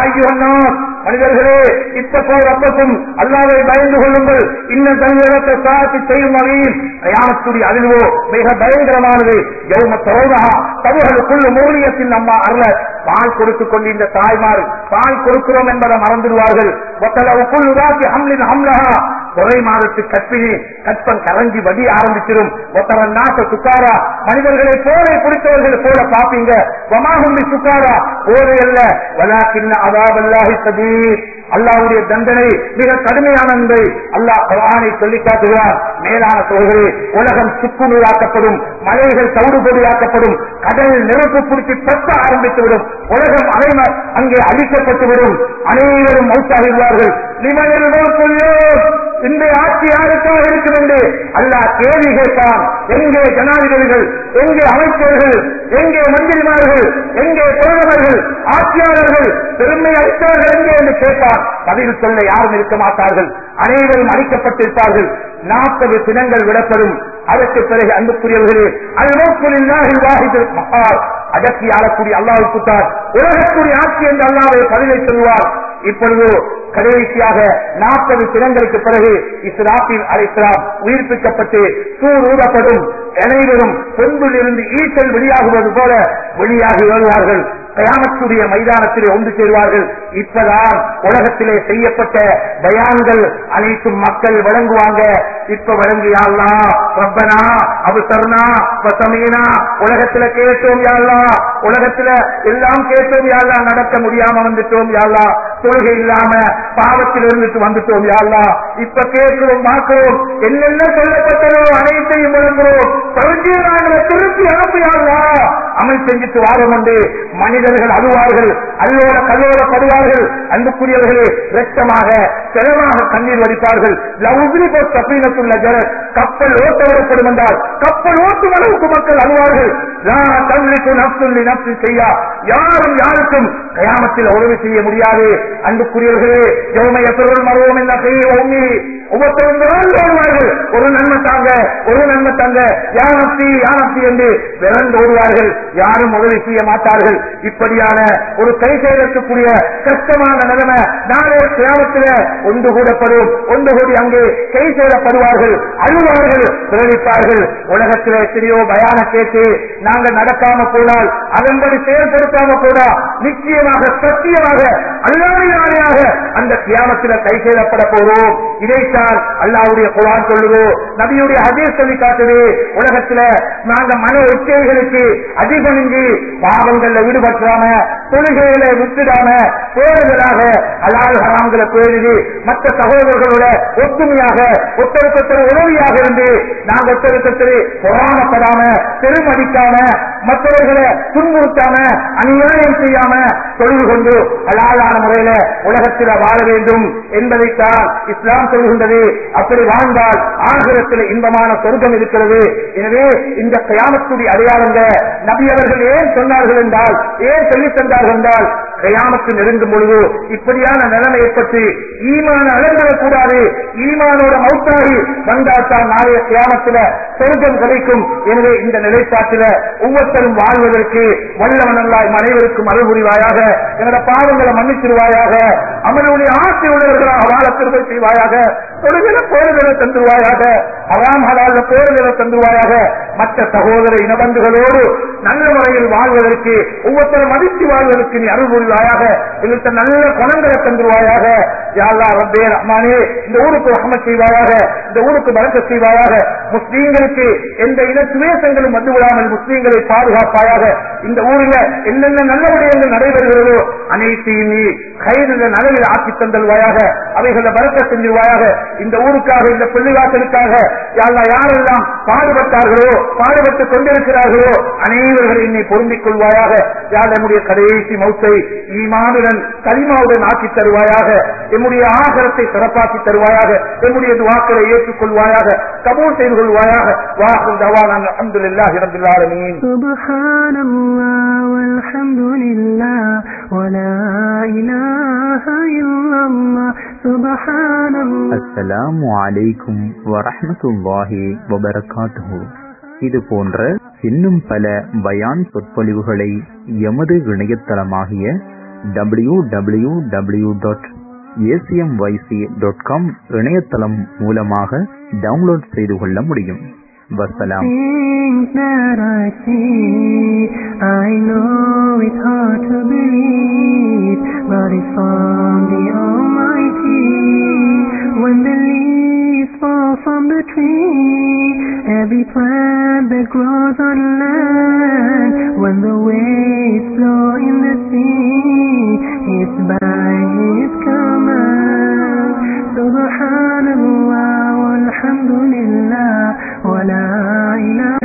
மனிதர்களே இத்தப்போ ரப்பக்கும் அல்லாவை பயந்து கொள்ளுங்கள் இன்னும் தனியிடத்தை சாத்தி செய்யும் வகையில் பிரயாணத்துடைய அழிவோ மிக பயங்கரமானது யௌம தரோதா தவறுகளுக்குள்ள மூலியத்தின் அம்மா அல்ல பால் கொடுத்துக் கொண்டு இந்த தாய்மார் பால் கொடுக்கிறோம் என்பதை மறந்துடுவார்கள் ஒத்தளவுக்குள் உதாசி ஹம்லின் ஹம்லஹா துறை மாதத்து கற்பினி கற்பம் கரஞ்சி வடி ஆரம்பிச்சிடும் ஒத்தரன் நாட்ட சுக்காரா மனிதர்களை போரை பிடித்தவர்கள் போல பாப்பீங்க வமாகும்பி சுக்காரா போரை அல்ல வலாக்கின்ன அதாபல்லாஹி சதீர் அல்லாவுடைய தண்டனை மிக கடுமையானதை அல்லாஹ் குரானை சொல்லி காட்டுகிறார் மேலான சோழர்களே உலகம் சுக்குநூறாக்கப்படும் மலைகள் தவிடுபொடியாக்கப்படும் கடல் நெருப்பு பிடிச்சி பத்த ஆரம்பித்துவிடும் உலகம் அனைம அங்கே அழிக்கப்பட்டுவிடும் அனைவரும் மௌத்தாகிடுவார்கள் இன்றைய ஆட்சி யாருக்காக இருக்கும் என்று அல்லாஹ் கேள்வி கேட்பான் எங்கே ஜனாதிபதிகள் எங்கே அமைச்சர்கள் எங்கே மந்திரிமார்கள் எங்கே பிரதமர்கள் ஆட்சியாளர்கள் பெருமை அளித்தவர்கள் எங்கே என்று கேட்பார் பதில் சொல்ல யாரும் இருக்க மாட்டார்கள் அனைவரும் அளிக்கப்பட்டிருப்பார்கள் நாற்பது தினங்கள் விடப்படும் அதற்கு பிறகு அன்புக்குரியவர்களே அல்மோக்குலில் மகார் அடக்கி ஆளக்கூடிய அல்லாவுக்கு தான் உலகக்கூடிய ஆட்சி என்று அல்லாவை பதிலை சொல்வார் இப்பொழுது கடைசியாக நாற்பது தினங்களுக்கு பிறகு இஸ்லாத்தில் அலிஸ்லாம் உயிர்ப்பிக்கப்பட்டு சூர் ஊதப்படும் அனைவரும் பொன்பில் இருந்து ஈச்சல் வெளியாகுவது போல வெளியாகி வருவார்கள் கயாமத்துடைய மைதானத்திலே ஒன்று சேருவார்கள் இப்பதான் உலகத்திலே செய்யப்பட்ட பயான்கள் அனைத்தும் மக்கள் வழங்குவாங்க இப்ப வழங்கியாள்லா ரப்பனா அவசர்னா வசமீனா உலகத்துல கேட்டோம் யாழ்லா உலகத்துல எல்லாம் கேட்டோம் யாழ்லா நடக்க முடியாம வந்துட்டோம் யாழ்லா தொழுகை இல்லாம பாவத்தில் இருந்துட்டு வந்துட்டோம் யாழ்லா இப்ப கேட்கிறோம் பார்க்கிறோம் என்னென்ன சொல்லப்பட்டதோ அனைத்தையும் வழங்குறோம் நாங்களை திருப்பி அனுப்பியாள்லா அமல் செஞ்சுட்டு வாரம் உண்டு மனிதர்கள் அழுவார்கள் அல்லோட கல்லோடப்படுவார்கள் அன்புக்குரியவர்களே ரத்தமாக செலவாக கண்ணீர் வடிப்பார்கள் லவ்லி போர் தப்பீனத்துள்ள ஜர கப்பல் ஓட்ட விடப்படும் என்றால் கப்பல் ஓட்டும் அளவுக்கு மக்கள் அழுவார்கள் லா தம்லிக்கு நப்சுல் நப்சு செய்யா யாரும் யாருக்கும் கயாமத்தில் உதவி செய்ய முடியாது அன்புக்குரியவர்களே யோமைய பொருள் மருவம் என்ன செய்ய உண்மை ஒவ்வொருத்தரும் விரண்டு ஓடுவார்கள் ஒரு நன்மை தாங்க ஒரு நன்மை தாங்க யானப்தி யானப்தி என்று விரண்டு ஓடுவார்கள் யாரும் உதவி செய்ய மாட்டார்கள் இப்படியான ஒரு கை செய்யக்கூடிய கஷ்டமான நிலைமை நாளே கிராமத்தில் ஒன்று கூடப்படும் ஒன்று கூடி அங்கே கை சேரப்படுவார்கள் அழுவார்கள் பிரமிப்பார்கள் உலகத்தில் எத்தனையோ பயான கேட்டு நாங்கள் நடக்காம போனால் அதன்படி செயல்படுத்தாம போனா நிச்சயமாக சத்தியமாக அல்லாமையாக அந்த கியாமத்தில் கை சேரப்பட போறோம் இதைத்தான் அல்லாவுடைய குரான் சொல்லுதோ நபியுடைய ஹதீஸ் சொல்லி காட்டுது உலகத்துல நாங்க மன உச்சைகளுக்கு அதிபணிஞ்சு பாவங்கள்ல ஈடுபட்டுறாம தொழுகையில விட்டுடாம பேருதலாக அலால் ஹராம்களை பேருது மற்ற சகோதரர்களோட ஒத்துமையாக ஒத்தருக்கத்தர் உதவியாக இருந்து நாங்க ஒத்தருக்கத்தர் பொறாமப்படாம பெருமதிக்காம மற்றவர்களை துன்புறுத்தாம அநியாயம் செய்யாம தொழில் கொண்டு அலாலான முறையில உலகத்தில் வாழ வேண்டும் என்பதைத்தான் இஸ்லாம் சொல்கின்றது அப்படி வாழ்ந்தால் ஆகிரத்தில் இன்பமான சொர்க்கம் இருக்கிறது எனவே இந்த கயாமத்துடைய அடையாளங்கள் நபி அவர்கள் ஏன் சொன்னார்கள் என்றால் ஏன் சொல்லித் தந்தார்கள் என்றால் கயாமத்து நெருங்கும் பொழுது இப்படியான நிலைமை ஏற்பட்டு ஈமான அழந்துடக்கூடாது ஈமானோட மௌத்தாகி வந்தால் தான் நாளைய கியாமத்துல சொர்க்கம் கிடைக்கும் எனவே இந்த நிலைப்பாட்டில ஒவ்வொருத்தரும் வாழ்வதற்கு வல்லவனல்லாய் அனைவருக்கும் அருள் புரிவாயாக எங்களோட பாவங்களை மன்னிச்சிருவாயாக அவனுடைய ஆசை உள்ளவர்களாக வாழ திரும்ப செய்வாயாக தொழுகிற போர்களை தந்துருவாயாக அறாம் ஹலால போர்களை தந்துருவாயாக மற்ற சகோதர இனபந்துகளோடு நல்ல முறையில் வாழ்வதற்கு ஒவ்வொருத்தரும் மதித்து வாழ்வதற்கு நீ அருள் புரிவாயாக எங்களுக்கு நல்ல குணங்களை தந்துருவாயாக யாழ்லா ரப்பே ரஹ்மானே இந்த ஊருக்கு ரஹமத் செய்வாயாக இந்த ஊருக்கு பறக்க செய்வாயாக முஸ்லீம்களுக்கு எந்த இன சுவேசங்களும் வந்து விடாமல் முஸ்லீம்களை பாதுகாப்பாயாக இந்த ஊரில் என்னென்ன நல்ல விடயங்கள் நடைபெறுகிறதோ அனைத்தையும் நீ கைதில் நலவில் ஆக்கி தந்தல்வாயாக அவைகளை பறக்க செஞ்சிருவாயாக இந்த ஊருக்காக இந்த பிள்ளைவாசலுக்காக யாழ்லா யாரெல்லாம் பாடுபட்டார்களோ பாடுபட்டுக் கொண்டிருக்கிறார்களோ அனைவர்களையும் நீ பொருந்திக் கொள்வாயாக யாழ் நம்முடைய கடைசி மௌத்தை ஈமானுடன் கலிமாவுடன் ஆக்கி தருவாயாக எம்முடைய ஆகரத்தை சிறப்பாக்கி தருவாயாக எம்முடைய துவாக்களை ஏற்றுக்கொள்வாயாக கபூல் செய்து கொள்வாயாக வாஹுல் தவான் அல்ஹம்துலில்லாஹி ரப்பில் ஆலமீன் سبحان الله والحمد لله ولا إله إلا الله سبحان الله அஸ்ஸலாமு அலைக்கும் வரஹ்மத்துல்லாஹி வபரகாத்துஹு இது போன்ற இன்னும் பல பயான் சொற்பொழிவுகளை எமது இணையதளமாகிய W W W dot ACMYC dot com இணையதளம் மூலமாக டவுன்லோட் செய்து கொள்ள முடியும் வசலாம் Things that I see, I know it's hard to believe, but it's from the Almighty. When the leaves fall from the tree, every plant that grows on land, when the waves flow in the sea, it's by His command. Subhanallah walhamdulillah wa la ilaha